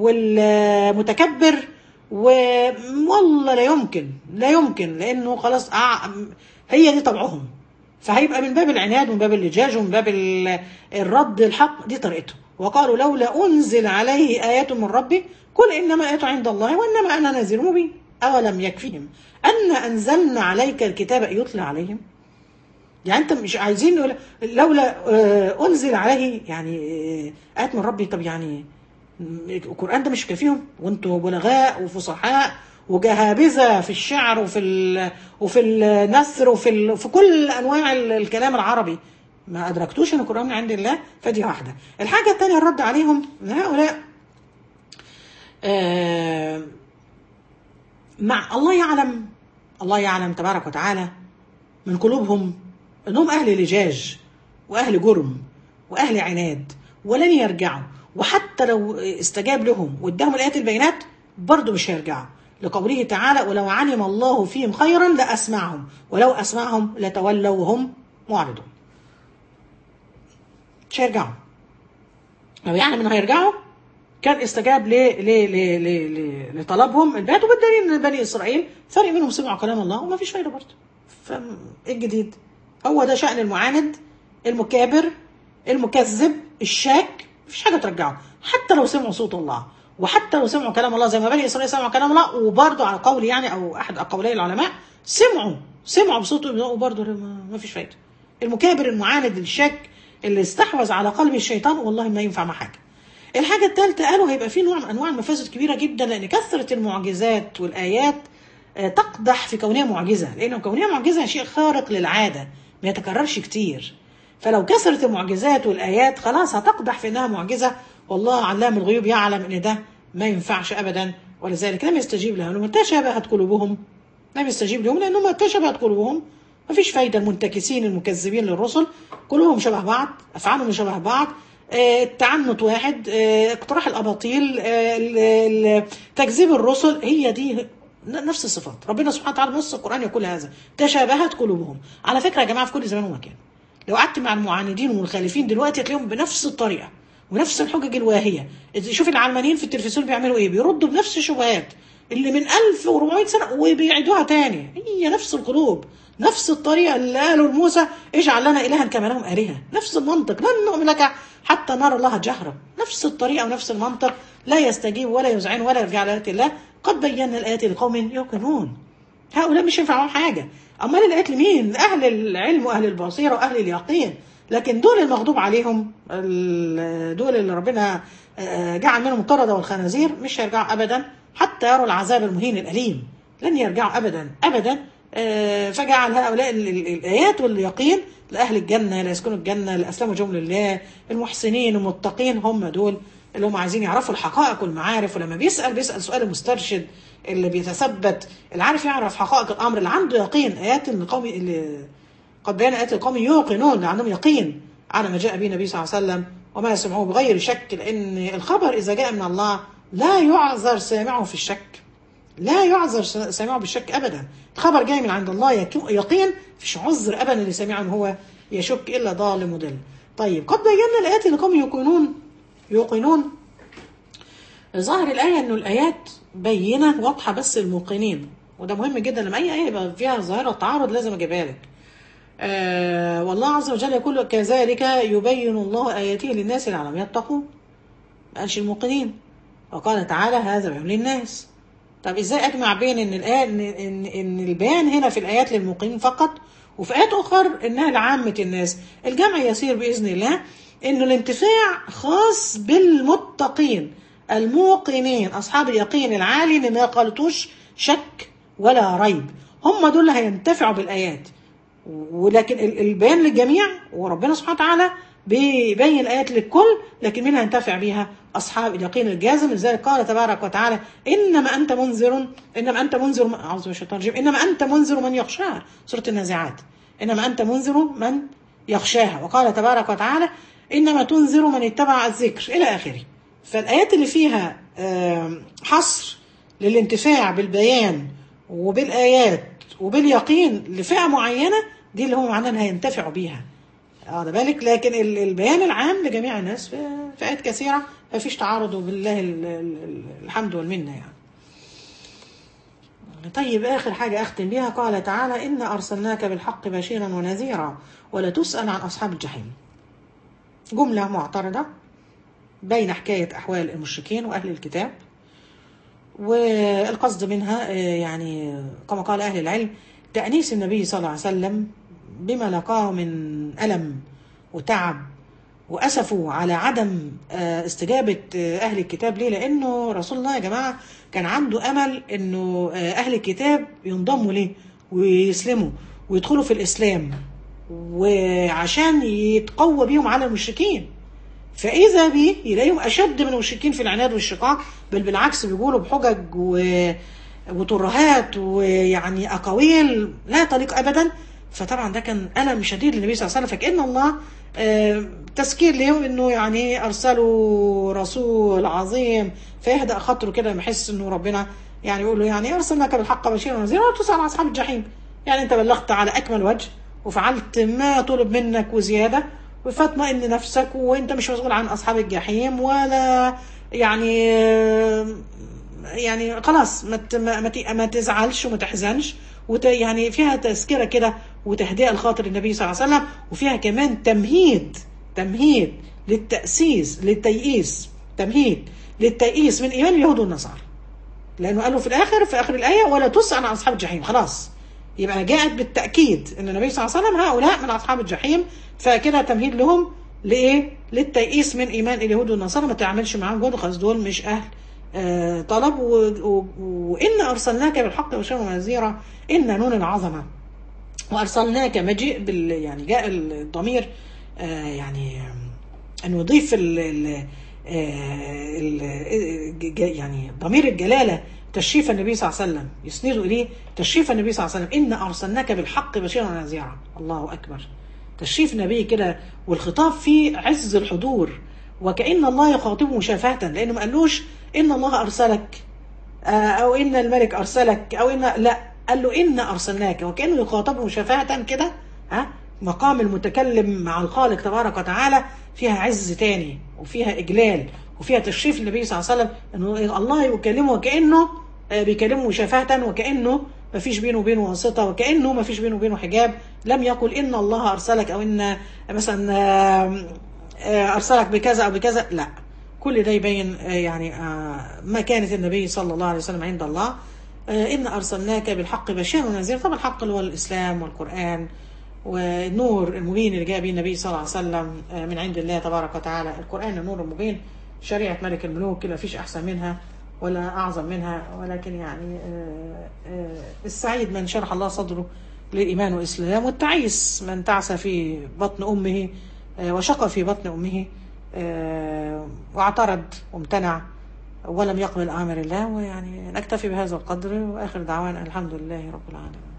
والمتكبر و والله لا يمكن لا يمكن لانه خلاص أع- هي دي طبعهم فهيبقى من باب العناد ومن باب اللجاج ومن باب ال- الرد الحق دي طريقته وقالوا لولا انزل عليه ايات من ربي قل انما ايات عند الله وانما انا نذير مبين اولم يكفيهم ان انزلنا عليك الكتاب يتلى عليهم يعني انت مش عايزين نقول لولا آه، انزل عليه يعني آه، ايات من ربي طب يعني القران ده مش كافيهم وانتوا بلغاء وفصحاء وجهابذه في الشعر وفي ال... وفي النثر وفي ال... في كل انواع ال- الكلام العربي ما ادركتوش ان القران من عند الله فدي واحده الحاجه الثانيه الرد عليهم ان هؤلاء آه، مع الله يعلم الله يعلم تبارك وتعالى من قلوبهم انهم اهل لجاج واهل جرم واهل عناد ولن يرجعوا وحتى لو استجاب لهم واداهم الايات البينات برضه مش هيرجعوا لقوله تعالى ولو علم الله فيهم خيرا لاسمعهم ولو اسمعهم لتولوا وهم معرضون مش هيرجعوا لو يعلم انه هيرجعوا كان استجاب ل ل ل ل ل لطلبهم البات وبالدليل ان بني اسرائيل فرق منهم سمعوا كلام الله وما فيش فايده برضه فايه الجديد؟ هو ده شأن المعاند المكابر المكذب الشاك مفيش حاجه ترجعه حتى لو سمعوا صوت الله وحتى لو سمعوا كلام الله زي ما بني اسرائيل سمعوا كلام الله وبرضه على قول يعني او احد اقوالي العلماء سمعوا سمعوا بصوت وبرضه ما ما فيش فايده المكابر المعاند الشك اللي استحوذ على قلب الشيطان والله ما ينفع مع حاجه الحاجه الثالثه قالوا هيبقى في نوع من انواع المفاسد كبيره جدا لان كثره المعجزات والايات آه، تقدح في كونها معجزه لانه كونها معجزه شيء خارق للعاده ما يتكررش كتير فلو كثرت المعجزات والايات خلاص هتقدح في انها معجزه والله علام الغيوب يعلم ان ده ما ينفعش ابدا ولذلك لم يستجيب لهم لما تشابهت قلوبهم لم يستجيب لهم لانهم تشابهت قلوبهم ما فيش فايده المنتكسين المكذبين للرسل كلهم شبه بعض افعالهم شبه بعض آه، التعنت واحد آه، اقتراح الاباطيل آه، ال- ال- تكذيب الرسل هي دي ن- نفس الصفات ربنا سبحانه وتعالى نص القران يقول هذا تشابهت قلوبهم على فكره يا جماعه في كل زمان ومكان لو قعدت مع المعاندين والمخالفين دلوقتي هتلاقيهم بنفس الطريقه ونفس الحجج الواهيه شوف العلمانيين في التلفزيون بيعملوا ايه بيردوا بنفس الشبهات اللي من 1400 سنه وبيعيدوها تاني هي نفس القلوب نفس الطريقه اللي قالوا لموسى اجعل لنا الها كما لهم الهه نفس المنطق لن نؤمن لك حتى نرى الله جهرا نفس الطريقه ونفس المنطق لا يستجيب ولا يذعن ولا يرجع لايات الله قد بينا الايات لقوم يوقنون هؤلاء مش ينفع معاهم حاجه امال الايات لمين اهل العلم واهل البصيره واهل اليقين لكن دول المغضوب عليهم ال- دول اللي ربنا آه، جعل منهم القردة والخنازير مش هيرجعوا ابدا حتى يروا العذاب المهين الاليم لن يرجعوا ابدا ابدا آه، فجعل هؤلاء ال- ال- الايات واليقين لاهل الجنه لا يسكنوا الجنه اللي اسلموا جم لله المحسنين المتقين هم دول اللي هم عايزين يعرفوا الحقائق والمعارف ولما بيسال بيسال سؤال المسترشد اللي بيتثبت اللي عارف يعرف حقائق الامر اللي عنده يقين ايات القوم اللي قد بين آيات القوم يوقنون اللي عندهم يقين على ما جاء به النبي صلى الله عليه وسلم وما يسمعوه بغير شك لأن الخبر إذا جاء من الله لا يعذر سامعه في الشك لا يعذر سامعه بالشك أبدا الخبر جاي من عند الله يك- يقين فيش عذر أبدا اللي سامعه إن هو يشك إلا ضال مضل طيب قد بينا الآيات اللي قوم يوقنون يوقنون ظاهر الآية إنه الآيات بينة واضحة بس الموقنين وده مهم جدا لما أي آية يبقى فيها ظاهرة تعارض لازم أجيبها لك آه والله عز وجل يقول كذلك يبين الله آياته للناس لعلهم يتقون ما قالش الموقنين وقال تعالى هذا بيان للناس طب ازاي اجمع بين ان الآية ان ان, إن البيان هنا في الايات للموقنين فقط وفي ايات اخر انها لعامة الناس الجمع يسير باذن الله انه الانتفاع خاص بالمتقين الموقنين اصحاب اليقين العالي اللي ما قالتوش شك ولا ريب هم دول اللي هينتفعوا بالايات ولكن ال- البيان للجميع وربنا سبحانه وتعالى بيبين الايات للكل لكن مين هينتفع بيها اصحاب اليقين الجازم لذلك قال تبارك وتعالى انما انت منذر انما انت منذر من- اعوذ بالله من الشيطان الرجيم انما انت منذر من يخشاها سوره النازعات انما انت منذر من يخشاها وقال تبارك وتعالى انما تنذر من اتبع الذكر الى اخره فالايات اللي فيها آم، حصر للانتفاع بالبيان وبالايات وباليقين لفئه معينه دي اللي هم معناها ان هينتفعوا بيها واخد بالك لكن ال- البيان العام لجميع الناس في في ايات كثيره ما فيش تعارض وبالله ال- ال- الحمد والمنه يعني طيب آخر حاجة أختم بها قال تعالى إنا أرسلناك بالحق بشيرا ونذيرا ولا تسأل عن أصحاب الجحيم جملة معترضة بين حكاية أحوال المشركين وأهل الكتاب والقصد منها آه، يعني كما قال أهل العلم تأنيس النبي صلى الله عليه وسلم بما لقاه من ألم وتعب وأسفوا على عدم آه، استجابة آه، أهل الكتاب ليه لأنه رسول الله يا جماعة كان عنده أمل أنه آه، أهل الكتاب ينضموا ليه ويسلموا ويدخلوا في الإسلام وعشان يتقوى بيهم على المشركين فإذا به يلاقيهم أشد من المشركين في العناد والشقاق بل بالعكس بيقولوا بحجج و... وترهات ويعني أقاويل لا تليق أبدا فطبعا ده كان ألم شديد للنبي صلى الله عليه وسلم فكأن الله آه، تذكير ليهم انه يعني ارسلوا رسول عظيم فيهدأ خاطره كده لما يحس انه ربنا يعني يقول له يعني ارسلناك بالحق بشيرا ونذيرا ولا تسأل عن اصحاب الجحيم يعني انت بلغت على اكمل وجه وفعلت ما طلب منك وزياده فاطمئن نفسك وانت مش مسؤول عن اصحاب الجحيم ولا يعني يعني خلاص ما ت- ما ت- ما تزعلش وما تحزنش وت يعني فيها تذكره كده وتهدئه لخاطر النبي صلى الله عليه وسلم وفيها كمان تمهيد تمهيد للتأسيس للتيئيس تمهيد للتيئيس من ايمان اليهود والنصارى لانه قالوا في الاخر في اخر الايه ولا تسأل عن اصحاب الجحيم خلاص يبقى جاءت بالتاكيد ان النبي صلى الله عليه وسلم هؤلاء من اصحاب الجحيم فكده تمهيد لهم لايه للتيئيس من ايمان اليهود والنصارى ما تعملش معاهم جهد خلاص دول مش اهل آه طلب و... و... وان ارسلناك بالحق بشيرا ونذيرا ان نون العظمه وارسلناك مجيء بال يعني جاء الضمير آه يعني ان يضيف ال ال ال يعني ضمير الجلاله تشريف النبي صلى الله عليه وسلم يسنده اليه تشريف النبي صلى الله عليه وسلم ان ارسلناك بالحق بشيرا ونذيرا الله اكبر تشريف النبي كده والخطاب فيه عز الحضور وكأن الله يخاطبه مشافهة لأنه ما قالوش إن الله أرسلك أو إن الملك أرسلك أو إن لا قال له إن أرسلناك وكأنه يخاطبه مشافهة كده ها مقام المتكلم مع الخالق تبارك وتعالى فيها عز تاني وفيها إجلال وفيها تشريف النبي صلى الله عليه وسلم إنه الله يكلمه وكأنه بيكلمه مشافهة وكأنه ما فيش بينه وبينه واسطة وكأنه ما فيش بينه وبينه حجاب لم يقل إن الله أرسلك أو إن مثلا أرسلك بكذا أو بكذا لا كل ده يبين يعني مكانة النبي صلى الله عليه وسلم عند الله إن أرسلناك بالحق بشيرا ونذيرا طبعا الحق اللي هو الإسلام والقرآن والنور المبين اللي جاء به النبي صلى الله عليه وسلم من عند الله تبارك وتعالى القرآن النور المبين شريعة ملك الملوك ما فيش أحسن منها ولا أعظم منها ولكن يعني السعيد من شرح الله صدره للإيمان والإسلام والتعيس من تعس في بطن أمه وشق في بطن أمه واعترض وامتنع ولم يقبل أمر الله ويعني نكتفي بهذا القدر وآخر دعوانا الحمد لله رب العالمين